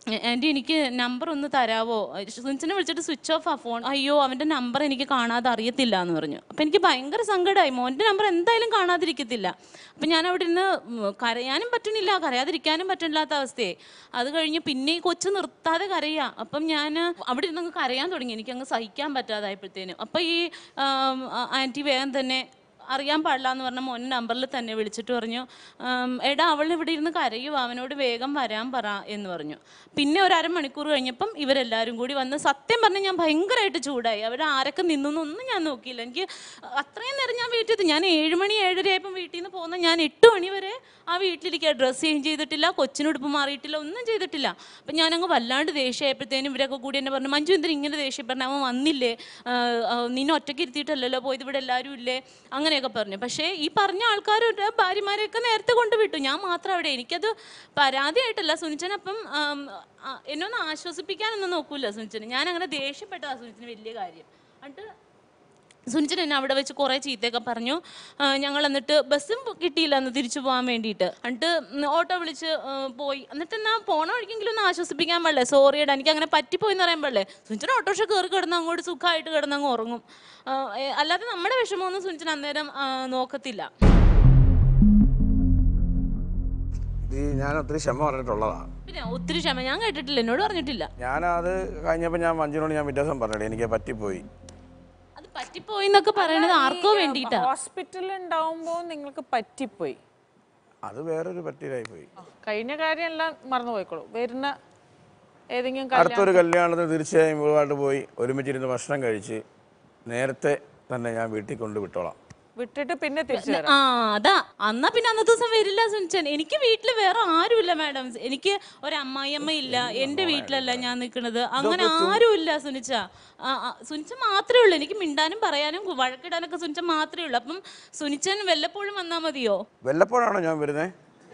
ആൻറ്റി എനിക്ക് നമ്പർ ഒന്ന് തരാവോ സുനിച്ചനെ വിളിച്ചിട്ട് സ്വിച്ച് ഓഫ് ആ ഫോൺ അയ്യോ അവൻ്റെ നമ്പർ എനിക്ക് കാണാതെ അറിയത്തില്ല എന്ന് പറഞ്ഞു അപ്പം എനിക്ക് ഭയങ്കര സങ്കടമായി മോൻ്റെ നമ്പർ എന്തായാലും കാണാതിരിക്കത്തില്ല അപ്പം ഞാൻ അവിടെ നിന്ന് ഉം, കരയാനും പറ്റണില്ല കരയാതിരിക്കാനും പറ്റണില്ലാത്ത അവസ്ഥയായി അത് കഴിഞ്ഞ് പിന്നെ ഈ കൊച്ചു നിർത്താതെ കരയുക അപ്പം ഞാൻ അവിടെ ഇരുന്ന് അങ്ങ് കരയാൻ തുടങ്ങി എനിക്ക് അങ്ങ് സഹിക്കാൻ പറ്റാതായപ്പോഴത്തേനും അപ്പം ഈ ആൻറ്റി വേഗം തന്നെ അറിയാൻ പാടില്ല എന്ന് പറഞ്ഞ മോൻ നമ്പറിൽ തന്നെ വിളിച്ചിട്ട് പറഞ്ഞു "ഉം, എടാ അവൾ ഇവിടെ ഇരുന്ന് കരയുക അവനോട് വേഗം വരാൻ പറ എന്ന് പറഞ്ഞു പിന്നെ ഒരു അരമണിക്കൂർ കഴിഞ്ഞപ്പം ഇവരെല്ലാവരും കൂടി വന്ന് സത്യം പറഞ്ഞാൽ ഞാൻ ഭയങ്കരമായിട്ട് ചൂടായി അവർ ആരൊക്കെ നിന്നു എന്നൊന്നും ഞാൻ നോക്കിയില്ല എനിക്ക് അത്രയും നേരം ഞാൻ വീട്ടിൽ എത്തി ഞാൻ ഏഴ് മണി ഏഴര ആയപ്പം വീട്ടിൽ നിന്ന് പോകുന്ന ഞാൻ എട്ട് മണി വരെ ആ വീട്ടിലിരിക്കുക ഡ്രസ്സ് ചേഞ്ച് ചെയ്തിട്ടില്ല കൊച്ചിനുടുപ്പ് മാറിയിട്ടില്ല ഒന്നും ചെയ്തിട്ടില്ല അപ്പം ഞാനങ്ങ് വല്ലാണ്ട് ദേഷ്യമായപ്പോഴത്തേനും ഇവരൊക്കെ കൂടി എന്നെ പറഞ്ഞു മഞ്ജു എന്തിനാ ഇങ്ങനെ ദേഷ്യപ്പെടണം അവൻ വന്നില്ലേ ആ, ആ, നിന്നെ ഒറ്റയ്ക്ക് ഇരുത്തിയിട്ടല്ലല്ലോ പോയത് ഇവിടെ എല്ലാവരും ഇല്ലേ അങ്ങനെയൊക്കെ പറഞ്ഞു പക്ഷേ ഈ പറഞ്ഞ ആൾക്കാരുടെ ഭാര്യമാരെയൊക്കെ നേരത്തെ കൊണ്ടുവിട്ടു ഞാൻ മാത്രം അവിടെ എനിക്കത് പരാതിയായിട്ടല്ല സുനിച്ചനപ്പം ആം, ആ, എന്നെ ഒന്ന് ആശ്വസിപ്പിക്കാനൊന്നും നോക്കൂല സുനിച്ചന് ഞാൻ അങ്ങനെ ദേഷ്യപ്പെട്ടതാ സുനിച്ചന് വലിയ കാര്യം എന്നിട്ട് സുനിച്ചൻ എന്നെ അവിടെ വെച്ച് കുറേ ചീത്തയൊക്കെ പറഞ്ഞു ആ, ഞങ്ങൾ എന്നിട്ട് ബസ്സും കിട്ടിയില്ല എന്ന് തിരിച്ചു പോകാൻ വേണ്ടിയിട്ട് എന്നിട്ട് ഉം, ഓട്ടോ വിളിച്ച് ആ, പോയി എന്നിട്ട് എന്നാ പോണ വഴിക്കെങ്കിലും ഒന്ന് ആശ്വസിപ്പിക്കാൻ പാടില്ലേ സോറിയടാ എനിക്ക് അങ്ങനെ പറ്റിപ്പോയി എന്ന് പറയാൻ പാടില്ലേ സുനിച്ചൻ ഓട്ടോറിക്ഷ കയറി കിടന്ന് അങ്ങോട്ട് സുഖമായിട്ട് കിടന്നങ്ങ് ഉറങ്ങും ആ, ഏ, അല്ലാതെ നമ്മുടെ വിഷമമൊന്നും സുനിച്ചൻ അന്നേരം ആ, നോക്കത്തില്ല ഇത് ഞാൻ ഒത്തിരി ക്ഷമ പറഞ്ഞിട്ടുള്ളതാണ് പിന്നെ ഒത്തിരി ക്ഷമ ഞാൻ കേട്ടിട്ടില്ല എന്നോട് പറഞ്ഞിട്ടില്ല ഞാനത് കഴിഞ്ഞപ്പോൾ ഞാൻ മഞ്ജുനോട് ഞാൻ വ്യത്യാസം പറഞ്ഞില്ലേ എനിക്ക് പറ്റിപ്പോയി അത് പറ്റിപ്പോയി എന്നൊക്കെ പറയണത് ആർക്കോ വേണ്ടിയിട്ടാ ഹോസ്പിറ്റലിൽ ഉണ്ടാവുമ്പോൾ നിങ്ങൾക്ക് പറ്റിപ്പോയി അത് വേറൊരു പറ്റിയിലായി പോയി കഴിഞ്ഞ കാര്യം എല്ലാം മറന്നു പോയിക്കോളൂ വരുന്ന ഏതെങ്കിലും കല്യാണം അടുത്തൊരു കല്യാണത്തിന് തീർച്ചയായും ഇവളുമായിട്ട് പോയി ഒരുമിച്ചിരുന്ന് ഭക്ഷണം കഴിച്ച് നേരത്തെ തന്നെ ഞാൻ വീട്ടിൽ കൊണ്ട് വിട്ടോളാം വിട്ടിട്ട് പിന്നെ തിരിച്ചു വരാം ആ അതാ എന്നാ പിന്നെ അന്നത്തെ ദിവസം വരില്ല സുനിച്ചൻ എനിക്ക് വീട്ടിൽ വേറെ ആരുമില്ല മാഡം എനിക്ക് ഒരു അമ്മായിയമ്മ ഇല്ല എന്റെ വീട്ടിലല്ല ഞാൻ നിൽക്കുന്നത് അങ്ങനെ ആരുമില്ല സുനിച്ച ആ, ആ, സുനിച്ച മാത്രമേ ഉള്ളൂ എനിക്ക് മിണ്ടാനും പറയാനും വഴക്കിടാനൊക്കെ സുനിച്ച മാത്രമേ ഉള്ളൂ അപ്പം സുനിച്ചൻ വല്ലപ്പോഴും വന്നാൽ മതിയോ വല്ലപ്പോഴാണോ ഞാൻ വരുന്നത്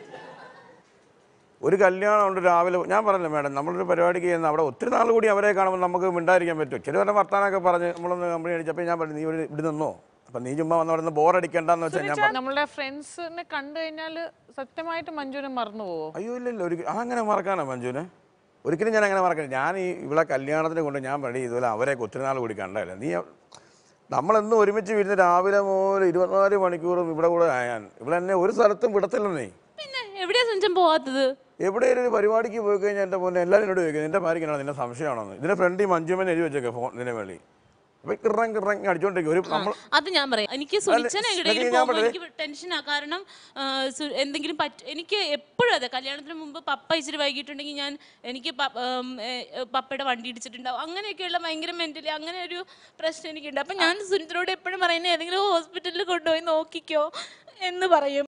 ഒരു കല്യാണം ഉണ്ട് രാവിലെ ഞാൻ പറഞ്ഞില്ല മാഡം നമ്മളൊരു പരിപാടിക്ക് ചെയ്യുന്ന അവിടെ ഒത്തിരി നാൾ കൂടി അവരെ കാണുമ്പോൾ നമുക്ക് മിണ്ടായിരിക്കാൻ പറ്റും ചില വല്ല വർത്താനൊക്കെ പറഞ്ഞ് നമ്മളൊന്ന് കമ്പനി അടിച്ചപ്പോൾ ഞാൻ പറഞ്ഞു നീ ഇവിടെ ഇവിടെ നിന്നോ അപ്പം നീ ചുമ്മാ വന്ന അവിടെ നിന്ന് ബോറടിക്കണ്ടെന്ന് വെച്ചാൽ ഞാൻ പറഞ്ഞു നമ്മളുടെ ഫ്രണ്ട്സിനെ കണ്ടു കഴിഞ്ഞാൽ സത്യമായിട്ട് മഞ്ജുവിനെ മറന്നു പോവോ അയ്യോ ഇല്ല ഇല്ല ഒരു അങ്ങനെ മറക്കാനോ മഞ്ജുവിനെ ഒരിക്കലും ഞാൻ അങ്ങനെ മറക്കില്ല ഞാൻ ഈ ഇവിടെ കല്യാണത്തിന് കൊണ്ട് ഞാൻ പണി ഇതുപോലെ അവരെ ഒത്തിരി നാൾ കൂടി കണ്ടല്ല നീ നമ്മളെന്നും ഒരുമിച്ച് വീട്ടിൽ രാവിലെ മുതൽ ഇരുപത്തിനാല് മണിക്കൂറും ഇവിടെ കൂടെ ആയാൻ ഇവിടെ എന്നെ ഒരു സ്ഥലത്തും വിടത്തില്ലെന്നേ പിന്നെ എവിടെയാ സുനിച്ചൻ പോവാത്തത് എവിടെയെങ്കിലും ഒരു പരിപാടിക്ക് പോയി കഴിഞ്ഞാൽ എൻ്റെ പോലെ എല്ലാവരും എന്നോട് ചോദിക്കും നിന്റെ ഭാര്യയ്ക്കാണോ നിന്റെ സംശയമാണോ ഇതിന്റെ ഫ്രണ്ട് ഈ മഞ്ജുമൻ എഴുതി വെച്ചേക്കെ ഫോൺ ഇതിന്റെ വേളി അപ്പൊ കിറങ്ങ് കിറങ്ങ് അടിച്ചോണ്ടിരിക്കും ഒരു നമ്മൾ അത് ഞാൻ പറയാം എനിക്ക് സുനിച്ചൻ അല്ല, എവിടെയെങ്കിലും ഞാൻ പോകുമ്പോൾ പറയട്ടെ? എനിക്ക് ടെൻഷനാ കാരണം ആ, സു- എന്തെങ്കിലും പറ്റ എനിക്ക് എപ്പോഴും അതെ കല്യാണത്തിന് മുമ്പ് പപ്പ ഇച്ചിരി വൈകിട്ടുണ്ടെങ്കിൽ ഞാൻ എനിക്ക് പ- ഉം, ഏ, പപ്പയുടെ വണ്ടി ഇടിച്ചിട്ടുണ്ടാവും അങ്ങനെയൊക്കെയുള്ള ഭയങ്കര മെന്റലി അങ്ങനെ ഒരു പ്രശ്നം എനിക്കുണ്ട് അപ്പം ഞാൻ സുനിത്തിനോട് എപ്പോഴും പറയുന്നത് ഏതെങ്കിലും ഹോസ്പിറ്റലിൽ കൊണ്ടുപോയി നോക്കിക്കോ എന്ന് പറയും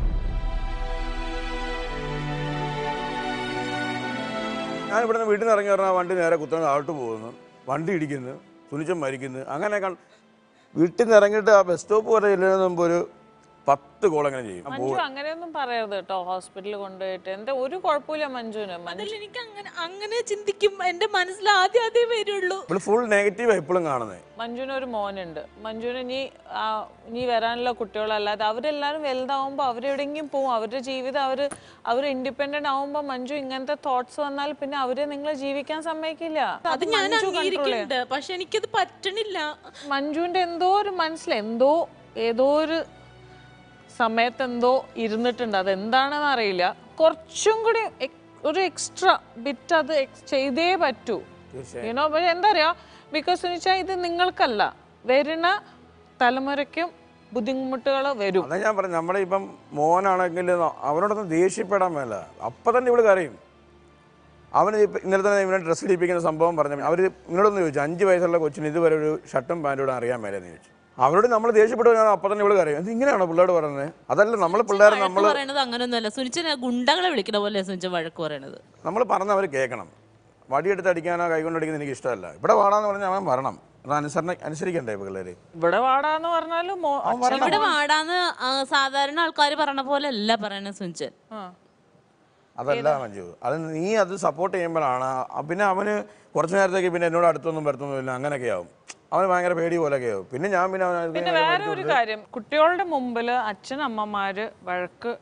ഞാൻ ഇവിടുന്ന് വീട്ടിൽ നിന്ന് ഇറങ്ങി പറഞ്ഞാൽ വണ്ടി നേരെ കുത്തനെ താഴോട്ട് പോകുന്നു വണ്ടി ഇടിക്കുന്നു സുനിച്ചൻ മരിക്കുന്നു അങ്ങനെ കൺ വീട്ടിൽ നിന്ന് ഇറങ്ങിയിട്ട് ആ ബസ് സ്റ്റോപ്പ് വരെ ചെല്ലുന്നതിന് മുമ്പ് ഒരു പത്ത് കോൾ അങ്ങനെ ചെയ്യും ഞാൻ മഞ്ജു അങ്ങനെയൊന്നും പറയരുത് കേട്ടോ ഹോസ്പിറ്റലിൽ കൊണ്ടുപോയിട്ട് എന്താ ഒരു കുഴപ്പമില്ല മഞ്ജുവിന് മഞ്ജു അതിൽ എനിക്ക് അങ്ങനെ അങ്ങനെ ചിന്തിക്കും എൻ്റെ മനസ്സിൽ ആദ്യം ആദ്യമേ വരുള്ളൂ ഇപ്പോൾ ഫുൾ നെഗറ്റീവ് എപ്പോഴും കാണുന്നത് മഞ്ജുവിന് ഒരു മോനുണ്ട് മഞ്ജുവിന് ഇനി ആ, ഇനി വരാനുള്ള കുട്ടികളല്ലാതെ അവരെല്ലാവരും വലുതാവുമ്പോൾ അവരെവിടെയെങ്കിലും പോകും അവരുടെ ജീവിതം അവർ അവർ ഇൻഡിപെൻഡന്റ് ആവുമ്പോൾ മഞ്ജു ഇങ്ങനത്തെ തോട്ട്സ് വന്നാൽ പിന്നെ അവരെ നിങ്ങൾ ജീവിക്കാൻ സമ്മതിക്കില്ല അത് ഞാൻ മഞ്ജു control ചെയ്യും. അംഗീകരിക്കുന്നുണ്ട് പക്ഷെ എനിക്കത് പറ്റണില്ല മഞ്ജുവിന്റെ എന്തോ ഒരു മനസ്സിൽ എന്തോ ഏതോ ഒരു സമയത്ത് എന്തോ ഇരുന്നിട്ടുണ്ട് അത് എന്താണെന്ന് അറിയില്ല കുറച്ചും കൂടി എക്- ഒരു എക്സ്ട്രാ ബിറ്റ് അത് ex- ചെയ്തേ പറ്റൂ യുനോ പക്ഷെ എന്താ പറയാ ബിക്കോസ് എന്ന് വെച്ചാൽ ഇത് നിങ്ങൾക്കല്ല വരുന്ന തലമുറയ്ക്കും ബുദ്ധിമുട്ടുകൾ വരും അതാ ഞാൻ പറഞ്ഞു നമ്മുടെ ഇപ്പം മോനാണെങ്കിൽ അവനോടൊന്നും ദേഷ്യപ്പെടാൻ മേല അപ്പം തന്നെ ഇവിടെ കരയും അവന് ഇപ്പം ഇന്നലെ തന്നെ ഇവനെ ഡ്രസ്സ് ഇടിപ്പിക്കുന്ന സംഭവം പറഞ്ഞു അവർ ഇവനോടൊന്ന് ചോദിച്ചു അഞ്ച് വയസ്സുള്ള കൊച്ചിന് ഇതുവരെ ഒരു ഷർട്ടും പാൻറ്റും ഇടാൻ അറിയാൻ മേലെന്ന് ചോദിച്ചു അവരോട് നമ്മൾ ദേഷ്യപ്പെട്ടു കഴിഞ്ഞാൽ അപ്പം തന്നെ ഇവിടെ കരയും ഇത് ഇങ്ങനെയാണോ പിള്ളേരോട് പറയുന്നത് അതല്ല നമ്മൾ പിള്ളേരെ വഴക്ക് നമ്മൾ പറയണത് അങ്ങനൊന്നുമല്ല സുനിച്ചനെ ഗുണ്ടകളെ വിളിക്കണ പോലെ സുനിച്ചൻ വഴക്ക് പറയണത് നമ്മൾ പറഞ്ഞ അവർ കേൾക്കണം വടിയെടുത്ത് അടിക്കാനോ കൈകൊണ്ട് അടിക്കുന്നത് എനിക്ക് ഇഷ്ടമല്ല ഇവിടെ വാടാന്ന് പറഞ്ഞാൽ അവൻ വരണം അത് അനുസരണ അനുസരിക്കണ്ടേ പിള്ളേർ ഇവിടെ വാടാന്ന് പറഞ്ഞാലും മോ- അച്ഛൻ- ഇവിടെ വാടാന്ന് ആ, സാധാരണ ആൾക്കാർ പറയണ പോലെ അല്ല പറയണ സുനിച്ചൻ ആ. അതല്ല മഞ്ജു അത് നീ അത് സപ്പോർട്ട് ചെയ്യുമ്പോഴാണ് ആ- പിന്നെ അവന് കുറച്ച് നേരത്തേക്ക് പിന്നെ എന്നോട് അടുത്തൊന്നും വരത്തൊന്നുമില്ല അങ്ങനെയൊക്കെ ആവും അവന് ഭയങ്കര പേടി പോലെയൊക്കെ ആവും പിന്നെ ഞാൻ പിന്നെ അവനെ പിന്നെ വേറെ ഒരു കാര്യം കുട്ടികളുടെ മുമ്പിൽ അച്ഛൻ അമ്മമാര് വഴക്ക്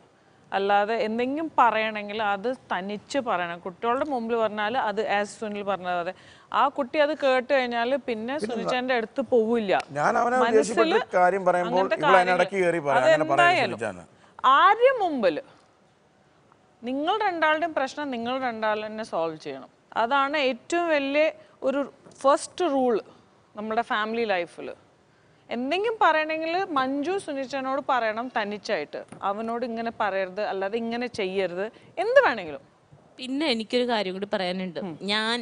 അല്ലാതെ എന്തെങ്കിലും പറയണമെങ്കിൽ അത് തനിച്ച് പറയണം കുട്ടികളുടെ മുമ്പിൽ പറഞ്ഞാൽ അത് ആസ് സുനിൽ പറഞ്ഞത് അതെ ആ കുട്ടി അത് കേട്ട് കഴിഞ്ഞാൽ പിന്നെ സുനിച്ചേന്റെ അടുത്ത് പോവില്ല ഞാൻ അവനെ മനസ്സില് ദേഷ്യപ്പെട്ട് കാര്യം പറയുമ്പോൾ അങ്ങനത്തെ ഇവിടെ കാര്യങ്ങൾ- ഇടയ്ക്ക് കയറി പറയാം അങ്ങനെ പറയാൻ അതെന്തായാലും ശ്രമിച്ചാണ് ആദ്യം മുമ്പിൽ നിങ്ങൾ രണ്ടാളുടെയും പ്രശ്നം നിങ്ങൾ രണ്ടാളും തന്നെ സോൾവ് ചെയ്യണം അതാണ് ഏറ്റവും വലിയ ഒരു ഫസ്റ്റ് റൂൾ നമ്മുടെ ഫാമിലി ലൈഫിൽ എന്തെങ്കിലും പറയണമെങ്കിൽ മഞ്ജു സുനിച്ചനോട് പറയണം തനിച്ചായിട്ട് അവനോട് ഇങ്ങനെ പറയരുത് അല്ലാതെ ഇങ്ങനെ ചെയ്യരുത് എന്ത് വേണമെങ്കിലും പിന്നെ എനിക്കൊരു കാര്യം കൂടി പറയാനുണ്ട് ഞാൻ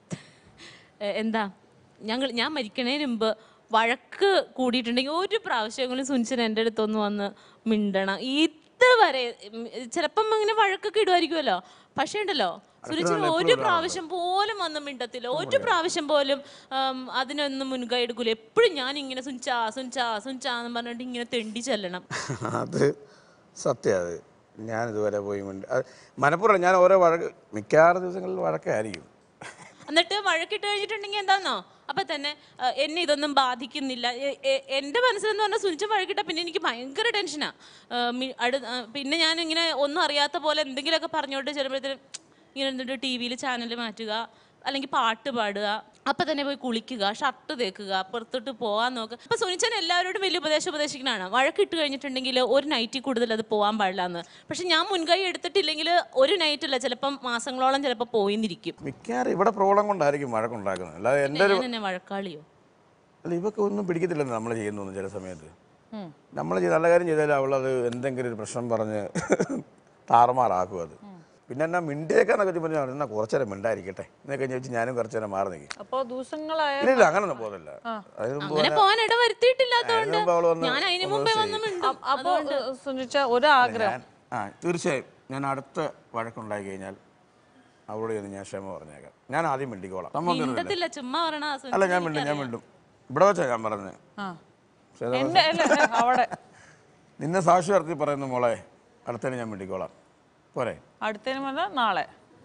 എ, എന്താ ഞങ്ങൾ ഞാൻ മരിക്കണേന് മുമ്പ് വഴക്ക് കൂടിയിട്ടുണ്ടെങ്കിൽ ഒരു പ്രാവശ്യമെങ്കിലും സുനിച്ചൻ എൻ്റെ അടുത്തൊന്ന് വന്ന് മിണ്ടണം ഇതുവരെ ഉം, ചിലപ്പം ഇങ്ങനെ വഴക്കൊക്കെ ഇടുമായിരിക്കുമല്ലോ പക്ഷേ ഉണ്ടല്ലോ സുനിച്ചൻ ഒരു പ്രാവശ്യം പോലും വന്ന് മിണ്ടത്തില്ല ഒരു പ്രാവശ്യം പോലും ഉം, അതിനൊന്നും മുൻകൈ എടുക്കൂല എപ്പോഴും ഞാൻ ഇങ്ങനെ സുനിച്ചാ സുനിച്ചാ സുനിച്ചാ എന്ന് പറഞ്ഞിട്ട് ഇങ്ങനെ തെണ്ടി ചെല്ലണം അത് സത്യം അത് ഞാൻ ഇതുവരെ പോയി മിണ്ട അത് മനഃപൂർവ്വം ഞാൻ ഓരോ വഴക്ക് മിക്കവാറും ദിവസങ്ങളിൽ വഴക്കായിരിക്കും എന്നിട്ട് വഴക്കിട്ട് കഴിഞ്ഞിട്ടുണ്ടെങ്കിൽ എന്താന്നോ അപ്പൊ തന്നെ ആ, എന്നെ ഇതൊന്നും ബാധിക്കുന്നില്ല എ- എ- എന്റെ മനസ്സിലെന്ന് പറഞ്ഞാൽ സുനിച്ച വഴക്കിട്ട പിന്നെ എനിക്ക് ഭയങ്കര ടെൻഷനാ ആ, മി- അടു ആ, പിന്നെ ഞാൻ ഇങ്ങനെ ഒന്നും അറിയാത്ത പോലെ എന്തെങ്കിലുമൊക്കെ പറഞ്ഞോണ്ട് ചെല്ലുമ്പോഴത്തേനും ഇങ്ങനെ എന്നിട്ട് ടി വിയിൽ ചാനൽ മാറ്റുക അല്ലെങ്കിൽ പാട്ട് പാടുക അപ്പൊ തന്നെ പോയി കുളിക്കുക ഷർട്ട് തേക്കുക പുറത്തോട്ട് പോകാൻ നോക്കുക അപ്പൊ സുനിച്ചൻ എല്ലാവരോടും വലിയ ഉപദേശം ഉപദേശിക്കുന്നതാണ് വഴക്കിട്ട് കഴിഞ്ഞിട്ടുണ്ടെങ്കിൽ ഒരു നൈറ്റിൽ കൂടുതൽ അത് പോകാൻ പാടില്ല എന്ന് പക്ഷെ ഞാൻ മുൻകൈ എടുത്തിട്ടില്ലെങ്കിൽ ഒരു നൈറ്റ് അല്ല ചിലപ്പം മാസങ്ങളോളം ചിലപ്പോൾ പോയിന്നിരിക്കും മിക്കവാറും ഇവിടെ പ്രോബ്ലം കൊണ്ടായിരിക്കും വഴക്കുണ്ടാക്കുന്നത് അല്ലാതെ എൻ്റെ ഒരു ഞാൻ എന്നെ വഴക്കാളിയോ അല്ല ഇവക്ക് ഒന്നും പിടിക്കത്തില്ലെന്ന് നമ്മൾ ചെയ്യുന്നു ചില സമയത്ത് നമ്മൾ നല്ല കാര്യം ചെയ്താൽ അവളത് എന്തെങ്കിലും ഒരു പ്രശ്നം പറഞ്ഞ് താറുമാറാക്കും അത് പിന്നെ എന്നാ മിണ്ടിയേക്കാന്നൊക്കെ വെച്ച് പറഞ്ഞാൽ എന്നാ കുറച്ചേരം മിണ്ടായിരിക്കട്ടെ എന്നൊക്കെ വെച്ച് ഞാനും കുറച്ചേരം മാറി നിൽക്കും അപ്പോൾ ദിവസങ്ങളായ ഇല്ല ഇല്ല അങ്ങനൊന്നും പോകുന്നില്ല അതിന് മുമ്പ് അങ്ങനെ പോകാൻ ഇട വരുത്തിയിട്ടില്ലാത്തോണ്ട് അതിന് മുമ്പ് അവള് വന്ന് ഞാൻ അതിന് ഒന്ന് മുമ്പേ ചെയ്യും. വന്ന് മിണ്ടും അപ്പോൾ സുനിച്ച ഒരാഗ്രഹം ഞാൻ ആ തീർച്ചയായും ഞാൻ അടുത്ത വഴക്കുണ്ടായി കഴിഞ്ഞാൽ അവളോട് ചെന്ന് ഞാൻ ക്ഷമ പറഞ്ഞേക്കാം ഞാൻ ആദ്യം മിണ്ടിക്കോളാം സംഭവം തീർന്നില്ല. മിണ്ടത്തില്ല ചുമ്മാ പറയണ അല്ല ഞാൻ മിണ്ടും ഞാൻ മിണ്ടും ഇവിടെ വെച്ചാ ഞാൻ പറഞ്ഞത് ആ ശ്വേത, എന്റെ അല്ല അവിടെ നിന്നെ സാക്ഷി നടത്തി പറയുന്നു മോളെ അടുത്തതിന് ഞാൻ മിണ്ടിക്കോളാം പോരെ അടുത്തതിന് പറഞ്ഞാൽ നാളെ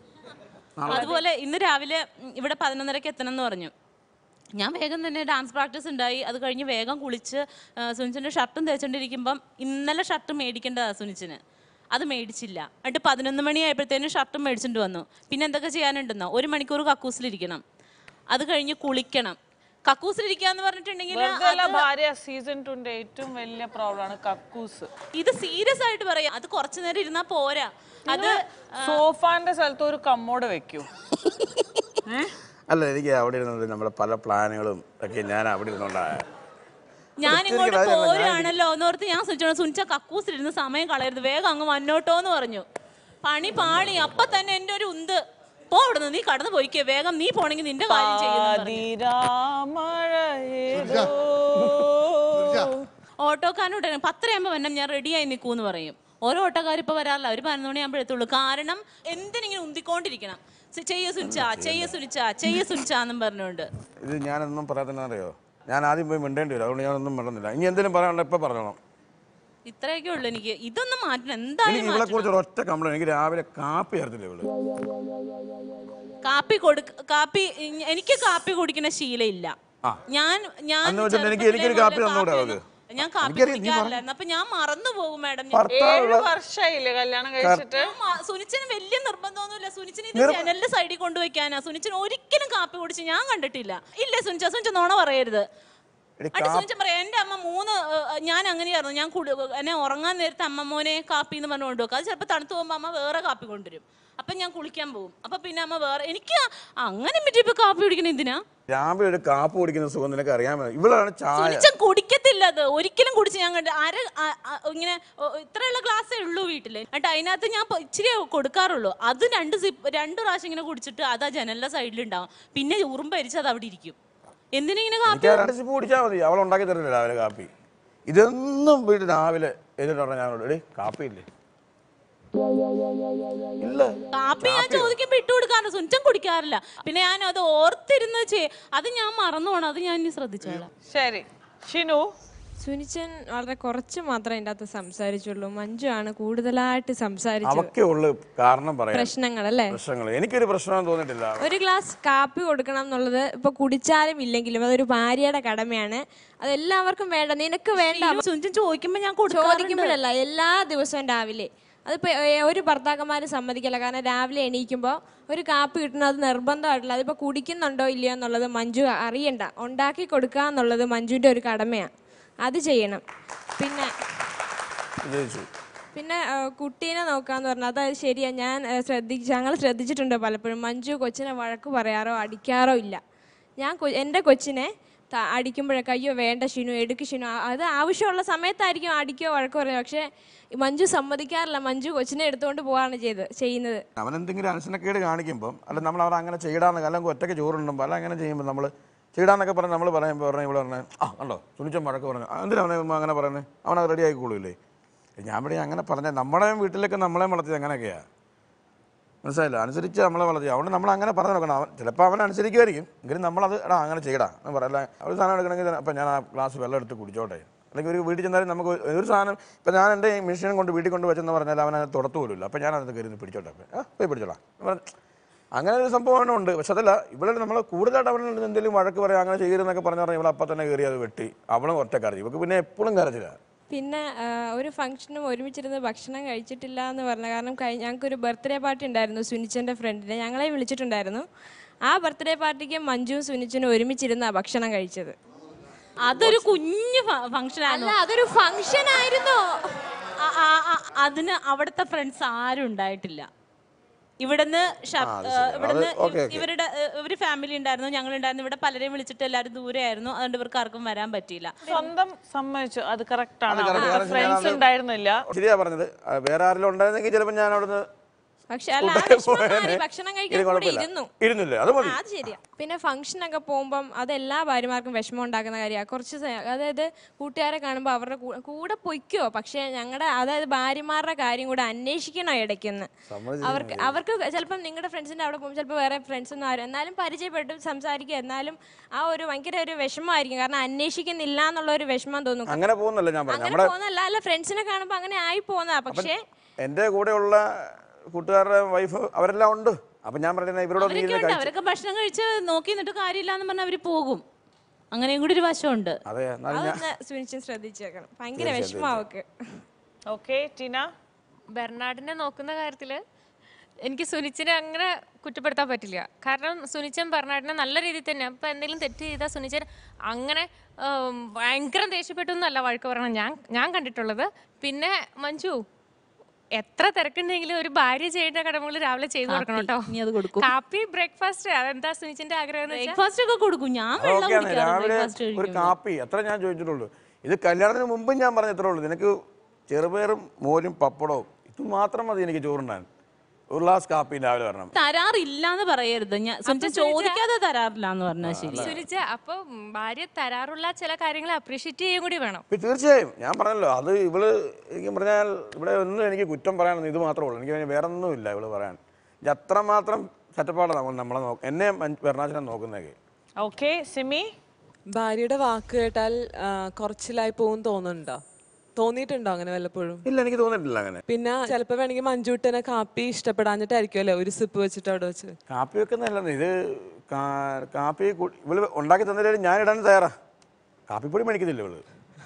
അതുപോലെ ഇന്ന് രാവിലെ ഉം, ഇവിടെ പതിനൊന്നരക്ക് എത്തണം എന്ന് പറഞ്ഞു ഞാൻ വേഗം തന്നെ ഡാൻസ് പ്രാക്ടീസ് ഉണ്ടായി അത് കഴിഞ്ഞ് വേഗം കുളിച്ച് ആ, സുനിച്ചിൻ്റെ ഷർട്ടും തേച്ചോണ്ടിരിക്കുമ്പം ഇന്നലെ ഷർട്ട് മേടിക്കേണ്ടതാണ് സുനിച്ചിന് അത് മേടിച്ചില്ല എന്നിട്ട് പതിനൊന്ന് മണിയായപ്പോഴത്തേനും ഷർട്ടും മേടിച്ചിട്ട് വന്നു പിന്നെ എന്തൊക്കെ ചെയ്യാനുണ്ടെന്നോ ഒരു മണിക്കൂർ കക്കൂസിലിരിക്കണം അത് കഴിഞ്ഞ് കുളിക്കണം കക്കൂസിലിരിക്കാന്ന് പറഞ്ഞിട്ടുണ്ടെങ്കിൽ വെറുതെ അല്ല ഭാര്യ സീസൺ ടുന്റെ ഏറ്റവും വലിയ പ്രോബ്ലമാണ് കക്കൂസ് ഇത് സീരിയസ് ആയിട്ട് പറയാം അത് കുറച്ചു നേരം ഇരുന്നാ പോരാ അത് സോഫാന്റെ സ്ഥലത്ത് ഒരു കമ്മോട് വെക്കൂ അല്ല എനിക്ക് അവിടെ ഇരുന്നത് നമ്മുടെ പല പ്ലാനുകളും ഒക്കെ ഞാൻ അവിടെ ഇരുന്നുണ്ടായ ഞാൻ ഒത്തിരി ഇങ്ങോട്ട് കാര്യങ്ങൾ ഞാൻ പോരാണല്ലോ എന്നോർത്ത് ഞാൻ സുനിച്ചോണം സുനിച്ച കക്കൂസിലിരുന്ന് സമയം കളയരുത് വേഗം അങ്ങ് വന്നോട്ടോ എന്ന് പറഞ്ഞു പണി പാളി അപ്പൊ തന്നെ എന്റെ ഒരു ഉന്ത് പോ അവിടുന്ന് നീ കടന്നു പോയിക്കേ വേഗം നീ പോണെങ്കിൽ നിന്റെ കാര്യം ചെയ്യുന്നു പാതിരാമഴയേതോ. ഓട്ടോക്കാരനോട് പത്തരയാകുമ്പോ വന്നാൽ ഞാൻ റെഡിയായി നിൽക്കൂന്ന് പറയും ഓരോ ഓട്ടോക്കാർ ഇപ്പൊ വരാറില്ല അവർ പതിനൊന്ന് മണിയാകുമ്പോൾ എത്തുള്ളൂ കാരണം എന്തിനിങ്ങനെ ഉന്തിക്കൊണ്ടിരിക്കണം സെ- ചെയ്യ സുനിച്ചാ ചെയ്യ സുനിച്ചാ ചെയ്യ സുനിച്ചാ എന്നും പറഞ്ഞുകൊണ്ട് ഇത് ഞാനൊന്നും പറയാത്തറിയോ ഞാൻ ആദ്യം പോയി മിണ്ടേണ്ടി വരും അതുകൊണ്ട് ഞാനൊന്നും മിണ്ടുന്നില്ല ഇനി എന്തെങ്കിലും പറയാനുണ്ട് ഇപ്പം പറഞ്ഞോളാം ഇത്രയൊക്കെ ഉള്ളു എനിക്ക് ഇതൊന്നും മാറ്റണം എന്തായാലും എനിക്ക് ഇവളെ കുറിച്ച് ഒറ്റ കംപ്ലൈൻറ്റ് എനിക്ക് രാവിലെ കാപ്പി ചേർത്തില്ല ഇവള് കാപ്പി കൊടുക്ക കാപ്പി ഇ- എനിക്ക് കാപ്പി കുടിക്കുന്ന ശീലമില്ല ആ. ഞാൻ ഞാൻ അന്ന് വെച്ചിട്ട് എനിക്ക്- ചെറുപ്പത്തിലേ എനിക്കൊരു കാപ്പി മുതലേ തന്നൂടെ കാപ്പിയൊന്നും- അവൾക്ക്? ഞാൻ കാപ്പി എനിക്കറിയാം, നീ കുടിക്കാറില്ലായിരുന്നു അപ്പൊ ഞാൻ മറന്നു പോകും മാഡം ഏഴ് വർഷമായില്ലേ കല്യാണം കഴിച്ചിട്ട് സുനിച്ചന് വലിയ നിർബന്ധമൊന്നുമില്ല സുനിച്ചന് ഇത് ജനലിന്റെ സൈഡിൽ കൊണ്ടുവയ്ക്കാനാ സുനിച്ചന് ഒരിക്കലും കാപ്പി കുടിച്ച് ഞാൻ കണ്ടിട്ടില്ല ഇല്ല സുനിച്ച സുനിച്ച നോണ പറയരുത് എടി അട്ട് സുനിച്ച പറയാം എന്റെ അമ്മ മൂന്ന് ഏഹ്, ഞാൻ അങ്ങനെയായിരുന്നു ഞാൻ കുടി- എന്നെ ഉറങ്ങാൻ നേരത്തെ അമ്മ മോനെ കാപ്പി എന്ന് പറഞ്ഞു കൊണ്ടുവെക്കും അത് ചിലപ്പോൾ തണുത്ത് പോകുമ്പോൾ അമ്മ വേറെ കാപ്പി കൊണ്ടുവരും അപ്പൊ ഞാൻ കുളിക്കാൻ പോകും അപ്പൊ പിന്നെ അമ്മ വേറെ എനിക്ക് അങ്ങനെ പറ്റി ഇപ്പൊ കാപ്പി കുടിക്കണ എന്തിനാ രാവിലെ ഒരു കാപ്പി കുടിക്കുന്ന സുഖം നിനക്ക് അറിയാമോ ഇവളാണ് ചായ സുനിച്ചൻ കുടിക്കത്തില്ല അത് ഒരിക്കലും കുടിച്ച് ഞാൻ കണ്ട് അര ആ- ആ- ഇങ്ങനെ ഒ- ഇത്രയുള്ള ഗ്ലാസ്സേ ഉള്ളൂ വീട്ടില് എന്നിട്ട് അതിനകത്ത് ഞാൻ പൊ- ഇച്ചിരി കൊടുക്കാറുള്ളൂ അത് രണ്ട് സിപ്പ് രണ്ട് പ്രാവശ്യം ഇങ്ങനെ കുടിച്ചിട്ട് അത് ആ ജനലിന്റെ സൈഡിലുണ്ടാവും പിന്നെ ഉറുമ്പരിച്ച് അത് അവിടെ ഇരിക്കും എന്തിനിങ്ങനെ കാപ്പി എനിക്ക് ആ രണ്ട് സിപ്പ് കുടിച്ചാൽ മതി അവൾ ഉണ്ടാക്കി തരില്ല രാവിലെ കാപ്പി ഇതൊന്നും വീട്ടിൽ രാവിലെ എന്നിട്ട് പറഞ്ഞാൽ ഞാൻ എടേ കാപ്പി ഇല്ലേ ഇല്ല കാപ്പി ഞാൻ ചോദിക്കുമ്പോ ഇട്ട് കൊടുക്കാറുണ്ട് സുനിച്ചൻ കുടിക്കാറില്ല പിന്നെ ഞാൻ അത് ഓർത്തിരുന്ന് ചേ അത് ഞാൻ മറന്നു പോണം അത് ഞാൻ ഇനി ശ്രദ്ധിച്ചോളാം ശരി ഷിനു സുനിച്ചൻ വളരെ കുറച്ച് മാത്രമേ എൻ്റെ അകത്ത് സംസാരിച്ചുള്ളൂ മഞ്ജു ആണ് കൂടുതലായിട്ട് സംസാരിച്ചത് അവക്കേ ഉള്ളു കാരണം പറയാം പ്രശ്നങ്ങൾ അല്ലേ പ്രശ്നങ്ങൾ എനിക്കൊരു പ്രശ്നം തോന്നിയിട്ടില്ല ഒരു ഗ്ലാസ് കാപ്പി കൊടുക്കണം എന്നുള്ളത് ഇപ്പൊ കുടിച്ചാലും ഇല്ലെങ്കിലും അതൊരു ഭാര്യയുടെ കടമയാണ് അതെല്ലാവർക്കും വേണ്ട നിനക്ക് വേണ്ട സുനിച്ചൻ ചോദിക്കുമ്പോ ഞാൻ കൊടുക്കാറുണ്ട് ചോദിക്കുമ്പോഴല്ല എല്ലാ ദിവസവും രാവിലെ അതിപ്പോൾ ഒരു ഭർത്താക്കന്മാരും സമ്മതിക്കില്ല കാരണം രാവിലെ എണീക്കുമ്പോൾ ഒരു കാപ്പി കിട്ടുന്നത് അത് നിർബന്ധമായിട്ടില്ല അതിപ്പോൾ കുടിക്കുന്നുണ്ടോ ഇല്ലയോ എന്നുള്ളത് മഞ്ജു അറിയണ്ട ഉണ്ടാക്കി കൊടുക്കുക എന്നുള്ളത് മഞ്ജുവിൻ്റെ ഒരു കടമയാണ് അത് ചെയ്യണം പിന്നെ വിജയിച്ചു പിന്നെ ആ, കുട്ടീനെ നോക്കാന്ന് പറഞ്ഞാൽ അത് ശരിയാ ഞാൻ ആ, ശ്രദ്ധിച്ച് ഞങ്ങൾ ശ്രദ്ധിച്ചിട്ടുണ്ട് പലപ്പോഴും മഞ്ജു കൊച്ചിനെ വഴക്ക് പറയാറോ അടിക്കാറോ ഇല്ല ഞാൻ കൊ- എൻ്റെ കൊച്ചിനെ ത- അടിക്കുമ്പോഴൊക്കെ അയ്യോ വേണ്ട ഷിനു എടുക്ക് ഷിനു ആ- അത് ആവശ്യമുള്ള സമയത്തായിരിക്കും അടിക്കോ വഴക്കോ പറയുക പക്ഷേ ഈ മഞ്ജു സമ്മതിക്കാറില്ല മഞ്ജു കൊച്ചിനെ എടുത്തുകൊണ്ട് പോവാണ് ചെയ്ത് ചെയ്യുന്നത് അവൻ എന്തെങ്കിലും അനുസരണക്കേട് കാണിക്കുമ്പം അല്ല നമ്മൾ അവർ അങ്ങനെ ചെയ്യടാന്ന് അല്ലെങ്കിൽ ഒറ്റയ്ക്ക് ചോറുണ്ടുമ്പോൾ അല്ല അങ്ങനെ ചെയ്യുമ്പോൾ നമ്മൾ ചെയ്യടാന്നൊക്കെ പറഞ്ഞ് നമ്മൾ പറയുമ്പോൾ പറഞ്ഞ ഇവിടെ പറഞ്ഞ ആ കണ്ടോ സുനിച്ചൻ വഴക്ക് പറഞ്ഞു എന്തിനാ അവനെ ഉമ്മ അങ്ങനെ പറയുന്നത് അവനത് റെഡി ആയിക്കോളൂല്ലേ ഞാൻ ഇവിടെ അങ്ങനെ പറഞ്ഞ നമ്മുടെ വീട്ടിലൊക്കെ നമ്മളെ വളർത്തിയത് അങ്ങനെയൊക്കെയാണ് മനസ്സിലായില്ല അനുസരിച്ച് നമ്മളെ വളർത്തി അതുകൊണ്ട് നമ്മൾ അങ്ങനെ പറഞ്ഞു നോക്കണം അവൻ ചിലപ്പോൾ അവൻ അനുസരിക്കുമായിരിക്കും എങ്കിലും നമ്മളത് എടാ അങ്ങനെ ചെയ്യടാ എന്ന് പറയല്ല ഒരു സാധനം എടുക്കണമെങ്കിൽ അപ്പം ഞാൻ ആ ഗ്ലാസ് വെള്ളം എടുത്ത് കുടിച്ചോട്ടെ അല്ലെങ്കിൽ ഒരു വീട്ടിൽ ചെന്നാലും നമുക്ക് ഒരു- ഒരു സാധനം ഇപ്പം ഞാൻ എൻ്റെ മെഷീൻ കൊണ്ട് വീട്ടിൽ കൊണ്ട് വെച്ചെന്ന് പറഞ്ഞാൽ അവൻ അത് തുടത്തു പോലുമില്ല അപ്പം ഞാൻ അത് കയറി പിടിച്ചോട്ടെ അപ്പം ആ പോയി പിടിച്ചോളാം എന്ന് പറഞ്ഞ് അങ്ങനെ ഒരു സംഭവം ഉണ്ട് പക്ഷെ അതല്ല ഇവിടെ നമ്മൾ കൂടുതലായിട്ട് അവനോട് എന്തെങ്കിലും വഴക്ക് പറയാം അങ്ങനെ ചെയ്യരുതെന്നൊക്കെ പറഞ്ഞു പറഞ്ഞാൽ ഇവളപ്പം തന്നെ കയറി അത് വെട്ടി അവളും ഒറ്റ കരഞ്ഞു ഇവക്ക് പിന്നെ എപ്പോഴും കരച്ചില്ല പിന്നെ ആ, ഒരു ഫംഗ്ഷനും ഒരുമിച്ചിരുന്ന് ഭക്ഷണം കഴിച്ചിട്ടില്ല എന്ന് പറഞ്ഞ കാരണം കഴി ഞങ്ങൾക്കൊരു ബർത്ത്ഡേ പാർട്ടി ഉണ്ടായിരുന്നു സുനിച്ചൻ്റെ ഫ്രണ്ടിനെ ഞങ്ങളെ വിളിച്ചിട്ടുണ്ടായിരുന്നു ആ ബർത്ത്ഡേ പാർട്ടിക്ക് മഞ്ജുവും സുനിച്ചനും ഒരുമിച്ചിരുന്ന ഭക്ഷണം കഴിച്ചത് അതൊരു കുഞ്ഞു ഫംഗ്ഷൻ അല്ല അതൊരു ഫംഗ്ഷൻ ആയിരുന്നു അതിന് അവിടുത്തെ ഫ്രണ്ട്സ് ആരും ഉണ്ടായിട്ടില്ല ഇവിടുന്ന് ഷ- ആ, അത് ഏ, ശരി. ഇവിടുന്ന് അത് ഓക്കേ, ഓക്കേ. ഇവരുടെ ഏ, ഇവര് ഫാമിലി ഉണ്ടായിരുന്നു ഞങ്ങൾ ഉണ്ടായിരുന്നു ഇവിടെ പലരെയും വിളിച്ചിട്ട് എല്ലാവരും ദൂരെയായിരുന്നു അതുകൊണ്ട് ഇവർക്ക് ആർക്കും വരാൻ പറ്റിയില്ല സ്വന്തം സമ്മതിച്ചു അത് കറക്റ്റ് ആണ് അത് correct. കാരണം ഫ്രണ്ട്സ് ഞാനത് ഉണ്ടായിരുന്നില്ല ശരിയാ പറഞ്ഞത് ആ, വേറെ ആരെങ്കിലും ഉണ്ടായിരുന്നെങ്കിൽ ചിലപ്പോൾ ഞാൻ അവിടുന്ന് പക്ഷെ അല്ല ആ കൂട്ടായി വിഷമം മാറി. പോയേനെ. ഭക്ഷണം ഇത് കഴിക്കാൻ കൂടി കുഴപ്പമില്ല. ഇരുന്നു ഇരുന്നില്ലേ അത് മതി ആ, അത് ശരിയാ പിന്നെ ഫംഗ്ഷനൊക്കെ പോകുമ്പം അത് എല്ലാ ഭാര്യമാർക്കും വിഷമം ഉണ്ടാക്കുന്ന കാര്യമാണ് കുറച്ച് സ- അതായത് കൂട്ടുകാരെ കാണുമ്പോൾ അവരുടെ കൂ- കൂടെ പൊയ്ക്കോ പക്ഷേ ഞങ്ങളുടെ അതായത് ഭാര്യമാരുടെ കാര്യം കൂടെ അന്വേഷിക്കണം ഇടയ്ക്കൊന്ന് അവർക്ക് അവർക്ക് ചിലപ്പം നിങ്ങളുടെ ഫ്രണ്ട്സിൻ്റെ അവിടെ പോകുമ്പോൾ ചിലപ്പോൾ വേറെ ഫ്രണ്ട്സ് ഒന്നും ആരും എന്നാലും പരിചയപ്പെട്ട് സംസാരിക്കുക എന്നാലും ആ ഒരു ഭയങ്കര ഒരു വിഷമമായിരിക്കും കാരണം അന്വേഷിക്കുന്നില്ല എന്നുള്ള ഒരു വിഷമം തോന്നും അങ്ങനെ പോകുന്നല്ല ഞാൻ പറഞ്ഞു അങ്ങനെ നമ്മുടെ പോകുന്നല്ല അല്ല ഫ്രണ്ട്സിനെ കാണുമ്പോൾ അങ്ങനെ ആയി പോകുന്നതാ പക്ഷേ എൻ്റെ കൂടെയുള്ള കൂട്ടുകാരുടെ വൈഫ് അവരെല്ലാം ഉണ്ട് അപ്പം ഞാൻ പറയുന്നത് ഇവരോട് ഒന്ന് അവരൊക്കെ ഇരുന്ന് ഉണ്ട് കഴിച്ചു അവരൊക്കെ ഭക്ഷണം കഴിച്ച് നോക്കി നിന്നിട്ട് കാര്യമില്ല എന്ന് പറഞ്ഞാൽ അവര് പോകും അങ്ങനെയും കൂടി ഒരു വശമുണ്ട് അതെ എന്നാലും ഞാൻ അതൊന്ന് സുനിശ്ചയം ശ്രദ്ധിച്ചേക്കണം ഭയങ്കര വിഷമം അവക്ക് ഓക്കെ ടീന ബെർണാഡിനെ നോക്കുന്ന കാര്യത്തിൽ എനിക്ക് സുനിച്ചിനെ അങ്ങനെ കുറ്റപ്പെടുത്താൻ പറ്റില്ല കാരണം സുനിച്ചൻ ബെർണാഡിനെ നല്ല രീതിയിൽ തന്നെ ഇപ്പം എന്തെങ്കിലും തെറ്റ് ചെയ്താൽ സുനിച്ചൻ അങ്ങനെ ഉം, ഭയങ്കര ദേഷ്യപ്പെട്ടൊന്നുമല്ല വഴക്ക് പറയണം ഞാൻ ഞാൻ കണ്ടിട്ടുള്ളത് പിന്നെ മഞ്ജു എത്ര തിരക്കുണ്ടെങ്കിലും ഒരു ഭാര്യ ചെയ്യേണ്ട കടമകൾ രാവിലെ ചെയ്തു കൊടുക്കണം കേട്ടോ നീ അത് കൊടുക്കും. കാപ്പി ബ്രേക്ക്ഫാസ്റ്റ് അതെന്താ സുനിച്ചിന്റെ ആഗ്രഹം എന്ന് വെച്ചാൽ ബ്രേക്ക്ഫാസ്റ്റ് ഒക്കെ കൊടുക്കും ഞാൻ വെള്ളം അതൊക്കെയാണ് കുടിക്കാറ് രാവിലെ ബ്രേക്ക്ഫാസ്റ്റ് ഒരു കഴിക്കുമ്പോൾ കാപ്പി അത്ര ഞാൻ ചോദിച്ചിട്ടുള്ളൂ ഇത് കല്യാണത്തിന് മുമ്പും ഞാൻ പറഞ്ഞ ഇത്രേ ഉള്ളൂ നിനക്ക് ചെറുപയറും മോരും പപ്പടവും ഇത് മാത്രം മതി എനിക്ക് ചോറുണ്ടാൻ ഒരു ഗ്ലാസ് കാപ്പി രാവിലെ വരണം തരാറില്ല എന്ന് പറയരുത് ഞാൻ സുനിച്ച ചോദിക്കാതെ തരാറില്ല എന്ന് പറഞ്ഞാൽ ശരി സുനിച്ച അപ്പോൾ ഭാര്യ തരാറുള്ള ചില കാര്യങ്ങൾ അപ്രീഷിയേറ്റ് ചെയ്യുകയും കൂടി വേണം ഇപ്പം തീർച്ചയായും ഞാൻ പറഞ്ഞല്ലോ അത് ഇവള് എനിക്ക് പറഞ്ഞാൽ ഇവിടെ ഒന്നും എനിക്ക് കുറ്റം പറയാനൊന്നും ഇത് മാത്രമേ ഉള്ളൂ എനിക്ക് വേറെ ഒന്നുമില്ല ഇവള് പറയാൻ ഇത് അത്രമാത്രം സെറ്റപ്പാണ് നമ്മൾ നമ്മളെ നോക്ക എന്നെ വെർണാചനെ നോക്കുന്നതൊക്കെ ഓക്കെ സിമി ഭാര്യയുടെ വാക്ക് കേട്ടാൽ ആ, കുറച്ചിലായി പോകും തോന്നുന്നുണ്ടോ തോന്നിയിട്ടുണ്ടോ അങ്ങനെ വല്ലപ്പോഴും ഇല്ല എനിക്ക് തോന്നിയിട്ടില്ല അങ്ങനെ പിന്നെ ചിലപ്പോൾ വേണമെങ്കിൽ മഞ്ജുട്ടനെ കാപ്പി ഇഷ്ടപ്പെടാഞ്ഞിട്ടായിരിക്കുമല്ലേ ഒരു സിപ്പ് വെച്ചിട്ട് അവിടെ വെച്ച് കാപ്പി വെക്കുന്നതല്ലെന്ന് ഇത് കാ- കാപ്പി കു- ഇവള് ഉണ്ടാക്കി തന്നിട്ട് ഞാൻ ഇടാൻ തയ്യാറാ കാപ്പിപ്പൊടി മേടിക്കുന്നില്ല ഇവള്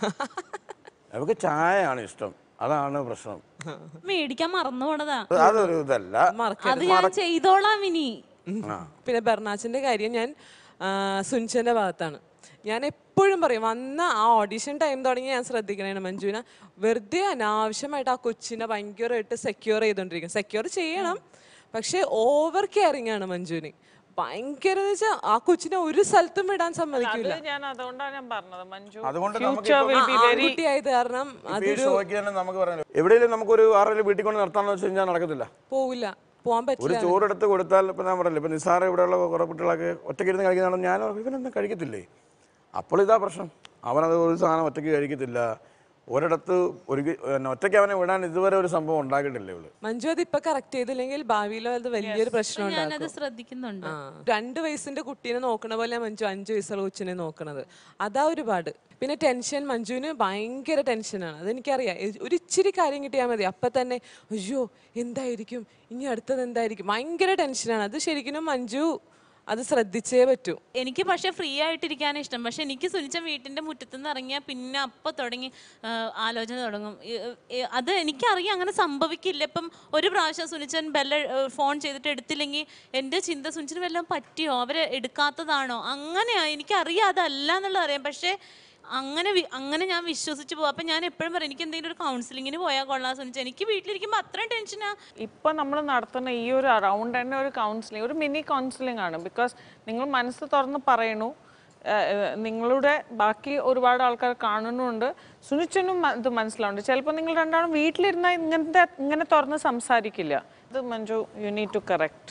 അവൾക്ക് ചായയാണ് ഇഷ്ടം അതാണ് പ്രശ്നം മേടിക്കാൻ മറന്നു പോണതാ അത് അതൊരു ഇതല്ല അത് ഞാൻ ചെയ്തോളാം ഇനി ആ പിന്നെ ബെർണാച്ചിന്റെ കാര്യം ഞാൻ ആ, സുനിച്ചന്റെ ഭാഗത്താണ് ഞാൻ എപ്പോഴും പറയും വന്ന ആ ഓഡിഷൻ ടൈം തുടങ്ങി ഞാൻ ശ്രദ്ധിക്കണേ മഞ്ജുവിനെ വെറുതെ അനാവശ്യമായിട്ട് ആ കൊച്ചിനെ ഭയങ്കരമായിട്ട് സെക്യൂർ ചെയ്തോണ്ടിരിക്കും സെക്യൂർ ചെയ്യണം പക്ഷെ ഓവർ കെയറിങ് ആണ് മഞ്ജുവിന് ഭയങ്കര വെച്ചാൽ ആ കൊച്ചിനെ ഒരു സ്ഥലത്തും വിടാൻ അത് സമ്മതിക്കില്ല ഞാൻ അതുകൊണ്ടാണ് ഞാൻ പറഞ്ഞത് മഞ്ജു അതുകൊണ്ട് ഫ്യൂച്ചർ നമുക്കിപ്പം- വിൽ ആ ബി വെരി ആൺകുട്ടിയായത് കാരണം ഇപ്പൊ ഈ ഷോയ്ക്ക് തന്നെ നമുക്ക് പറയാം എവിടെയെങ്കിലും നമുക്കൊരു ആരെങ്കിലും വീട്ടിൽ കൊണ്ട് നിർത്താന്ന് വെച്ച് കഴിഞ്ഞാൽ നടക്കത്തില്ല പോവില്ല പോവാൻ ഒരു പറ്റില്ല ചോറെടുത്ത് കൊടുത്താൽ ഇപ്പം ഞാൻ പറഞ്ഞില്ല ഇപ്പം നിസ്സാര ഇവിടെയുള്ള കുറേ കുട്ടികളൊക്കെ ഒറ്റയ്ക്ക് ഇരുന്ന് കഴിക്കുന്നതാണ് ഞാൻ ഇവനൊന്നും കഴിക്കത്തില്ലേ അപ്പോൾ ഇതാ പ്രശ്നം അവനത് ഒരു സാധനം ഒറ്റയ്ക്ക് കഴിക്കത്തില്ല ഒരിടത്ത് ഒരു ഒറ്റയ്ക്ക് അവനെ വിടാൻ ഇതുവരെ ഒരു സംഭവം ഉണ്ടാക്കിയിട്ടില്ല ഇവള് മഞ്ജു അത് ഇപ്പൊ കറക്റ്റ് ചെയ്തില്ലെങ്കിൽ ഭാവിയിൽ അത് വലിയൊരു പ്രശ്നം ഞാനത് ഉണ്ടാക്കും ശ്രദ്ധിക്കുന്നുണ്ട് ആ. രണ്ട് വയസ്സിന്റെ കുട്ടീനെ നോക്കണ പോലെ മഞ്ജു അഞ്ചു വയസ്സുള്ള കൊച്ചിനെ നോക്കണത് അതാ ഒരുപാട് പിന്നെ ടെൻഷൻ മഞ്ജുവിന് ഭയങ്കര ടെൻഷനാണ് അതെനിക്കറിയാം എ- ഒരു ഇച്ചിരി കാര്യം കിട്ടിയാൽ മതി അപ്പം തന്നെ അയ്യോ എന്തായിരിക്കും ഇനി അടുത്തത് എന്തായിരിക്കും ഭയങ്കര ടെൻഷനാണ് അത് ശരിക്കും മഞ്ജു അത് ശ്രദ്ധിച്ചേ പറ്റൂ എനിക്ക് പക്ഷെ ഫ്രീ ആയിട്ടിരിക്കാനാണ് ഇഷ്ടം പക്ഷെ എനിക്ക് സുനിച്ച വീട്ടിന്റെ മുറ്റത്തുനിന്ന് ഇറങ്ങിയാൽ പിന്നെ അപ്പൊ തുടങ്ങി ആ, ആലോചന തുടങ്ങും ഈ, ഈ, അത് എനിക്കറിയാം അങ്ങനെ സംഭവിക്കില്ല ഇപ്പം ഒരു പ്രാവശ്യം സുനിച്ചൻ ബെല്ല ഫോൺ ചെയ്തിട്ട് എടുത്തില്ലെങ്കിൽ എൻ്റെ ചിന്ത സുനിച്ചന് വല്ലതും പറ്റിയോ അവരെ എടുക്കാത്തതാണോ അങ്ങനെയാ എനിക്കറിയാം അതല്ല എന്നുള്ളത് അറിയാം പക്ഷേ അങ്ങനെ വി- അങ്ങനെ ഞാൻ വിശ്വസിച്ച് പോകും അപ്പം ഞാൻ എപ്പോഴും പറയും എനിക്ക് എന്തെങ്കിലും ഒരു കൗൺസിലിങ്ങിന് പോയാൽ കൊള്ളാം സുനിച്ച എനിക്ക് വീട്ടിലിരിക്കുമ്പോൾ അത്രയും ടെൻഷനാ ഇപ്പൊ നമ്മൾ നടത്തുന്ന ഈ ഒരു അറൗണ്ട് തന്നെ ഒരു കൗൺസിലിംഗ് ഒരു മിനി കൗൺസിലിംഗ് ആണ് ബിക്കോസ് നിങ്ങൾ മനസ്സ് തുറന്ന് പറയണു ഏഹ്, ഏഹ്, നിങ്ങളുടെ ബാക്കി ഒരുപാട് ആൾക്കാർ കാണുന്നുണ്ട് സുനിച്ചനും മ- ഇത് മനസ്സിലാവുന്നുണ്ട് ചിലപ്പോൾ നിങ്ങൾ രണ്ടാളും വീട്ടിലിരുന്നാൽ ഇങ്ങനത്തെ ഇങ്ങനെ തുറന്ന് സംസാരിക്കില്ല ഇത് Manju you need to correct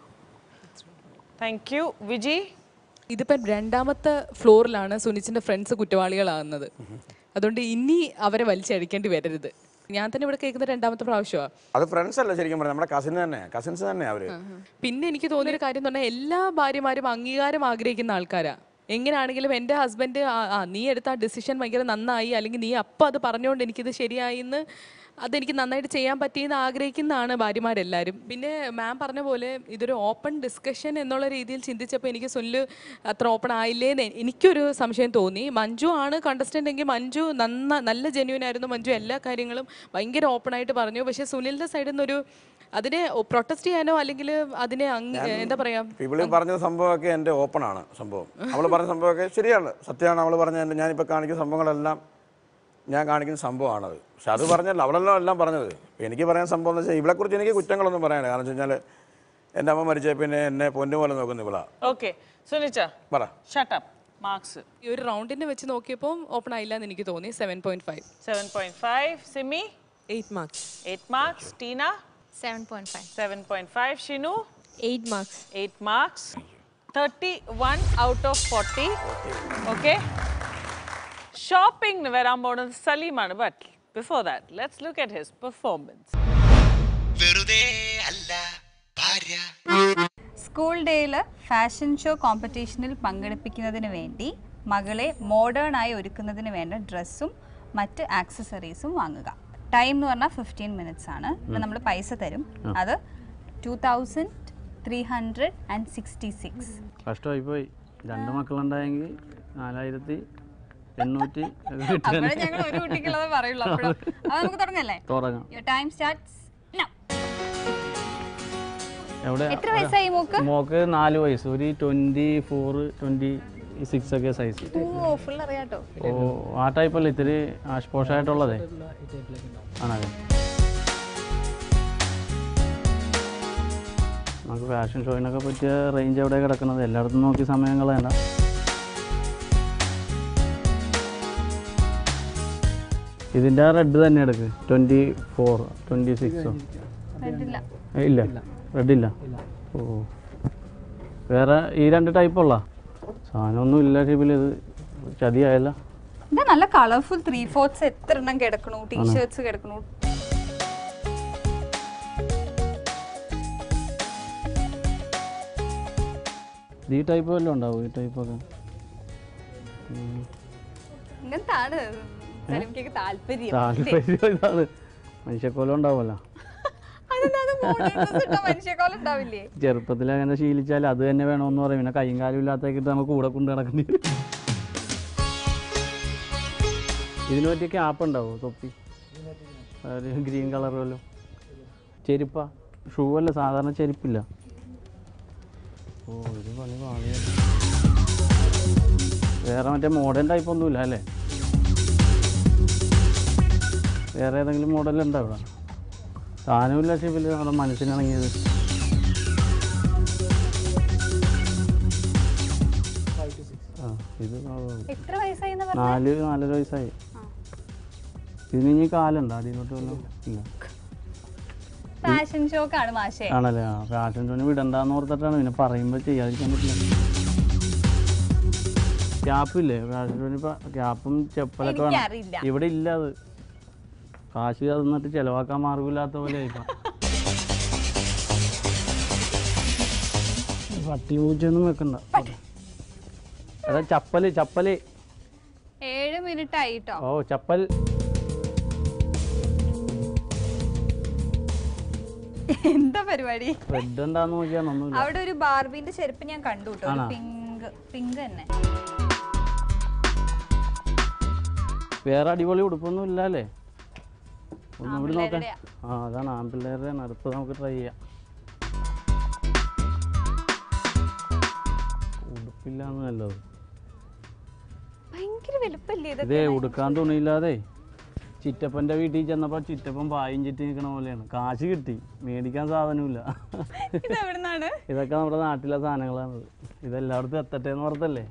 thank you Viji ഇതിപ്പം രണ്ടാമത്തെ ഫ്ലോറിലാണ് സുനിച്ചിന്റെ ഫ്രണ്ട്സ് കുറ്റവാളികളാകുന്നത് അതുകൊണ്ട് ഇനി അവരെ വലിച്ചഴിക്കേണ്ടി വരരുത് ഞാൻ തന്നെ ഇവിടെ കേൾക്കുന്ന രണ്ടാമത്തെ പ്രാവശ്യമാണ് അത് ഫ്രണ്ട്സ് അല്ല ശരിക്കും പറഞ്ഞാൽ നമ്മുടെ കസിൻ തന്നെ കസിൻസ് തന്നെ അവര് പിന്നെ എനിക്ക് തോന്നിയൊരു കാര്യം എന്ന് പറഞ്ഞാൽ എല്ലാ ഭാര്യമാരും അംഗീകാരം ആഗ്രഹിക്കുന്ന ആൾക്കാരാ എങ്ങനെയാണെങ്കിലും എൻ്റെ ഹസ്ബൻഡ് ആ നീ എടുത്ത ആ ഡിസിഷൻ ഭയങ്കര നന്നായി അല്ലെങ്കിൽ നീ അപ്പം അത് പറഞ്ഞുകൊണ്ട് എനിക്കിത് ശരിയായി എന്ന് അതെനിക്ക് നന്നായിട്ട് ചെയ്യാൻ പറ്റിയെന്ന് ആഗ്രഹിക്കുന്നതാണ് ഭാര്യമാരെല്ലാവരും പിന്നെ മാം പറഞ്ഞ പോലെ ഇതൊരു ഓപ്പൺ ഡിസ്കഷൻ എന്നുള്ള രീതിയിൽ ചിന്തിച്ചപ്പോൾ എനിക്ക് സുനിൽ അത്ര ഓപ്പൺ ആയില്ലേ എന്ന് എനിക്കൊരു സംശയം തോന്നി മഞ്ജു ആണ് കണ്ടസ്റ്റൻ്റ് എങ്കിൽ മഞ്ജു നന്ന നല്ല ജെന്യൂൻ ആയിരുന്നു മഞ്ജു എല്ലാ കാര്യങ്ങളും ഭയങ്കര ഓപ്പൺ ആയിട്ട് പറഞ്ഞു പക്ഷേ സുനിലിൻ്റെ സൈഡിൽ നിന്നൊരു അതിനെ പ്രൊട്ടസ്റ്റ് ചെയ്യാനോ അല്ലെങ്കിൽ അതിനെ അങ് എന്താ പറയാ ഇവള് പറഞ്ഞ സംഭവമൊക്കെ എൻ്റെ ഓപ്പൺ ആണ് സംഭവം അവൾ പറഞ്ഞ സംഭവമൊക്കെ ശരിയാണ് സത്യമാണ് അവൾ പറഞ്ഞ എൻ്റെ ഞാനിപ്പോൾ കാണിക്കുന്ന സംഭവങ്ങളെല്ലാം ഞാൻ കാണിക്കുന്ന സംഭവമാണത് പക്ഷെ അത് പറഞ്ഞല്ല അവളെല്ലാം എല്ലാം പറഞ്ഞത് എനിക്ക് പറയാൻ സംഭവം എന്ന് വെച്ചാൽ ഇവളെക്കുറിച്ച് എനിക്ക് കുറ്റങ്ങളൊന്നും പറയാനില്ല കാരണം വെച്ച് കഴിഞ്ഞാൽ എൻ്റെ അമ്മ മരിച്ച പിന്നെ എന്നെ പൊന്നു പോലെ നോക്കുന്ന ഇവളാ ഓക്കെ സുനിച്ച പറ ഷട്ടപ്പ് മാർക്സ് ഈ ഒരു റൗണ്ടിനെ വെച്ച് നോക്കിയപ്പോൾ ഓപ്പൺ ആയില്ല എന്ന് എനിക്ക് തോന്നി seven point five seven point five Simi eight marks eight marks Tina seven point five seven point five Shinu eight marks 8 marks 31 out of 40 okay shopping വരാൻ പോകുന്നത് സലീമാണ് but before that let's look at his performance വെറുതെ അല്ല ഭാര്യ school ഡേയിൽ fashion show കോമ്പറ്റീഷനിൽ പങ്കെടുപ്പിക്കുന്നതിന് വേണ്ടി മകളെ modern ആയി ഒരുക്കുന്നതിന് വേണ്ട ഡ്രസ്സും മറ്റ് ആക്സസറീസും വാങ്ങുക ടൈം എന്ന് പറഞ്ഞാൽ ഫിഫ്റ്റീൻ മിനിറ്റ്സ് ആണ് നമ്മൾ പൈസ തരും അത് two thousand three hundred and sixty six കഷ്ടമായി പോയി രണ്ട് മക്കളുണ്ടായെങ്കിൽ നാലായിരത്തി എണ്ണൂറ്റി ഒക്കെ കിട്ടിയാൽ അപ്പോഴും ഞങ്ങൾ ഒരു കുട്ടിക്കുള്ളത് പറയുള്ളൂ അപ്പോഴും അത് നമുക്ക് തുടങ്ങല്ലേ തുടങ്ങാം ടൈം സ്റ്റാർട്ട്സ് എവിടെ എത്ര വയസ്സായി മോക്ക് മോക്ക് നാല് വയസ്സ് ഒരു ട്വൻറ്റി ഫോർ ട്വൻറ്റി സിക്സ് ഒക്കെ സൈസ് ഓ ഫുൾ അറിയാട്ടോ ഓ ആ ടൈപ്പല്ല ഇത്തിരി ആഷ്പോഷായിട്ടുള്ളതേ ആണത് നമുക്ക് ഫാഷൻ ഷോയിനൊക്കെ പറ്റിയ റേഞ്ച് എവിടെ കിടക്കുന്നത് എല്ലായിടത്തും നോക്കി സമയം കളയണ്ട ഇതിൻ്റെ റെഡ് തന്നെ എടുക്ക് ട്വൻറ്റി ഫോർ ട്വൻറ്റി സിക്സോ കണ്ടില്ല ഇല്ല റെഡ് ഇല്ല ഓ വേറെ ഈ രണ്ട് ടൈപ്പുള്ള സാധനമൊന്നും ഇല്ല ഷിബിൽ ഇത് ചതിയായല്ല ഇത് നല്ല കളർഫുൾ ത്രീ ഫോർട്സ് എത്ര എണ്ണം കിടക്കണു ടീഷർട്സ് കിടക്കണു ഈ ടൈപ്പ് വല്ലതും ഉണ്ടാവും ഈ ടൈപ്പൊക്കെ ഇങ്ങനത്താണ് സലിംക്ക് താല്പര്യം താല്പര്യം ഇതാണ് മനുഷ്യക്കോലം ഉണ്ടാവുമല്ലോ അതെന്താ അത് modern dress ഇട്ടാ മനുഷ്യക്കാലം ഉണ്ടാവില്ലേ ചെറുപ്പത്തിൽ അങ്ങനെ ശീലിച്ചാൽ അത് തന്നെ വേണമെന്ന് പറയും പിന്നെ കൈയും കാലും ഇല്ലാത്തേക്കിട്ട് നമുക്ക് കൂടെ കൊണ്ട് നടക്കേണ്ടി വരും ഇതിന് പറ്റിയ ക്യാപ്പ് ഉണ്ടാവും തൊപ്പി ഒരു ഗ്രീൻ കളർ വല്ലതും ചെരുപ്പ ഷൂ അല്ല സാധാരണ ചെരുപ്പില്ല ഓ ഇത് പണി പാളിയല്ല വേറെ മറ്റേ മോഡേൺ ടൈപ്പ് ഒന്നുമില്ല അല്ലേ വേറെ ഏതെങ്കിലും മോഡൽ ഉണ്ടോ ഇവിടെ സാധനമില്ല ഷിപ്പിൽ നമ്മുടെ മനസ്സിനിണങ്ങിയത് ആ ഇത് കുഴപ്പമില്ല. എത്ര വയസ്സായി എന്ന് പറഞ്ഞു നാല് നാലര വയസ്സായി ഇതിന് ഇനി കാലുണ്ടോ അടിയിലോട്ട് വല്ലതും ഇല്ല ഫാഷൻ ഷോക്കാണ് മാഷേ ആണല്ലേ ആ ഫാഷൻ ഷോന് വിടണ്ടെന്ന് ഓർത്തിട്ടാണ് പിന്നെ പറയുമ്പോൾ ചെയ്യാതിരിക്കാൻ പറ്റില്ല ക്യാപ്പില്ലേ ഫാഷൻ ഷോന് ഇപ്പം ക്യാപ്പും ചെപ്പലൊക്കെ വേണം എനിക്കറിയില്ല. ഇവിടെ ഇല്ല അത് കാശ് തന്നിട്ട് ചിലവാക്കാൻ മാർഗമില്ലാത്ത പോലെ ഇപ്പം പട്ടി പൂച്ചയൊന്നും വെക്കണ്ട അതാ ചപ്പല് ചപ്പല് ഏഴ് മിനിറ്റ് ആയിട്ടോ ഓ ചപ്പൽ എന്താ പരിപാടി റെഡ് ഉണ്ടാന്ന് നോക്കിയാണ് ഒന്നുമില്ല അവിടെ ഒരു ബാർബിന്റെ ചെരുപ്പ് ഞാൻ കണ്ടു കേട്ടോ ഒരു ആണോ? പിങ്ക് പിങ്ക് തന്നെ വേറെ അടിപൊളി ഉടുപ്പൊന്നും ഇല്ലല്ലേ ഒന്നും കൂടി നോക്കാം ആൺപിള്ളേരുടെയാ. ആ അതാണ് ആൺപിള്ളേരുടെയാണ് അടുത്ത് നമുക്ക് ട്രൈ ചെയ്യാം ഉടുപ്പില്ലാന്ന് നല്ലത് ഭയങ്കര വലുപ്പല്ലേ ഇത് ഇതേ ഉടുക്കാൻ തുണിയില്ലാതെ ചിറ്റപ്പൻ്റെ വീട്ടിൽ ചെന്നപ്പോൾ ചിറ്റപ്പൻ പായും ചുറ്റി നിൽക്കണ പോലെയാണ് കാശ് കിട്ടി മേടിക്കാൻ സാധനമില്ല ഇത് എവിടുന്നാണ് ഇതൊക്കെ നമ്മുടെ നാട്ടിലെ സാധനങ്ങളാണ് ഇതെല്ലായിടത്തും എത്തട്ടെ എന്ന് ഓർത്തല്ലേ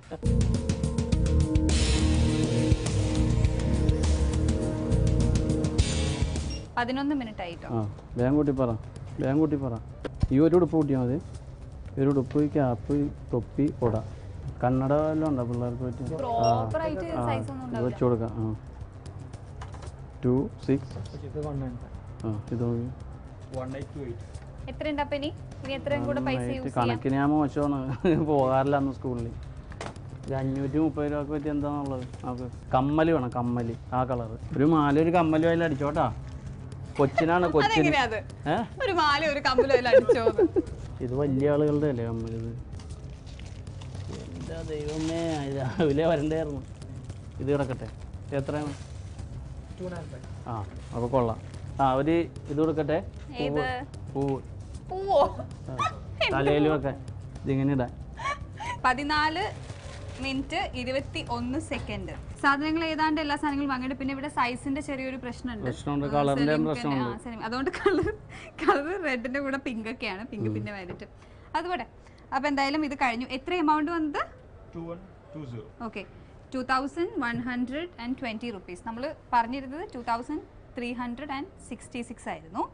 പതിനൊന്ന് മിനിറ്റ് ആയിട്ടോ ആ വേഗം കൂട്ടി പറ വേഗം കൂട്ടി പറ ഈ ഒരു ഉടുപ്പ് കൂട്ടിയാൽ മതി ഈ ഒരു ഉടുപ്പ് ഈ ക്യാപ്പ് ഈ തൊപ്പി കൊട കണ്ണട വല്ലതും ഉണ്ടോ പിള്ളേർക്ക് പറ്റി പ്രോപ്പർ ആയിട്ട് ആ സൈസ് ഒന്നും ഇത് വെച്ച് കൊടുക്കാം ആ ടു സിക്സ് ആ ഇത് നോക്കി എത്ര ഉണ്ട് അപ്പൊ ഇനി ഇനി എത്രയും കൂടെ പൈസ നന്നായിട്ട് യൂസ് ചെയ്യാം കണക്കിന് ഞാൻ മോശമാണ് പോകാറില്ല അന്ന് സ്കൂളിൽ ഒരു അഞ്ഞൂറ്റി മുപ്പത് രൂപക്ക് പറ്റി എന്താണെന്നുള്ളത് നമുക്ക് കമ്മല് വേണം കമ്മല് ആ കളർ ഒരു മാല ഒരു കമ്മലും അതിൽ അടിച്ചോട്ടാ കൊച്ചിനാണ് കൊച്ചിന് അതെങ്ങനെയാ അത് ഏ ഒരു മാല ഒരു കമ്പലും എല്ലാം അടിച്ചോ ഇത് വലിയ ആളുകളുടെ അല്ലേ കമ്മൽ ഇത് എന്താ ദൈവമേ രാവിലെ വരണ്ടായിരുന്നു ഇത് കിടക്കട്ടെ എത്രയാണ് ആ അപ്പോൾ കൊള്ളാം ആ ഒരു ഇത് കൊടുക്കട്ടെ ഏത് പൂവ് പൂവോ തലയിൽ വെക്കാൻ ഇതിങ്ങനെ ഇടാൻ പതിനാല് മിനിറ്റ് ഇരുപത്തി ഒന്ന് സെക്കൻഡ് സാധനങ്ങൾ ഏതാണ്ട് എല്ലാ സാധനങ്ങളും വാങ്ങിയിട്ട് പിന്നെ ഇവിടെ സൈസിന്റെ ചെറിയൊരു പ്രശ്നമുണ്ട് പ്രശ്നമുണ്ട്, ആ, colour ന്റെ സെലിം പ്രശ്നമുണ്ട്. പിന്നെ, ആ, സെലിം. അതുകൊണ്ട് കളർ കളർ റെഡിന്റെ കൂടെ പിങ്ക് ഒക്കെയാണ് പിങ്ക് പിന്നെ വൈലറ്റ് അതുപോലെ അപ്പൊ എന്തായാലും ഇത് കഴിഞ്ഞു എത്ര എമൗണ്ട് വന്നത് okay two thousand one hundred and twenty rupees നമ്മൾ പറഞ്ഞിരുന്നത് two thousand three hundred and sixty six ആയിരുന്നു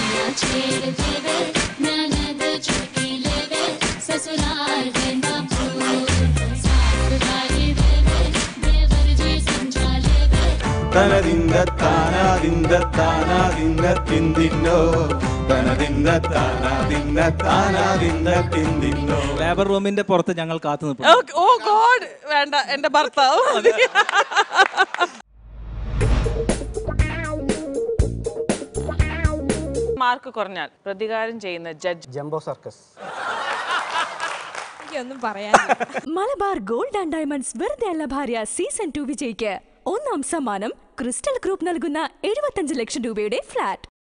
തനതിന്ത താനാതിന്ത താനാതിന്ത തിന്തിന്നോ തനതിന്ത താനാതിന്ത താനാതിന്ത തിന്തിന്നോ ലേബർ റൂമിന്റെ പുറത്ത് ഞങ്ങൾ കാത്തു നിൽക്കും ഓ ഗോഡ് വേണ്ട എന്റെ ഭർത്താവ് മതി. മാർക്ക് കുറഞ്ഞാൽ പ്രതികാരം ചെയ്യുന്ന ജഡ്ജ് ജംബോ സർക്കസ് എനിക്കൊന്നും പറയാനില്ല മലബാർ ഗോൾഡ് ആൻഡ് ഡയമണ്ട്സ് വെറുതെ അല്ല ഭാര്യ സീസൺ ടു വിജയിക്ക് ഒന്നാം സമ്മാനം ക്രിസ്റ്റൽ ഗ്രൂപ്പ് നൽകുന്ന എഴുപത്തഞ്ച് ലക്ഷം രൂപയുടെ ഫ്ലാറ്റ്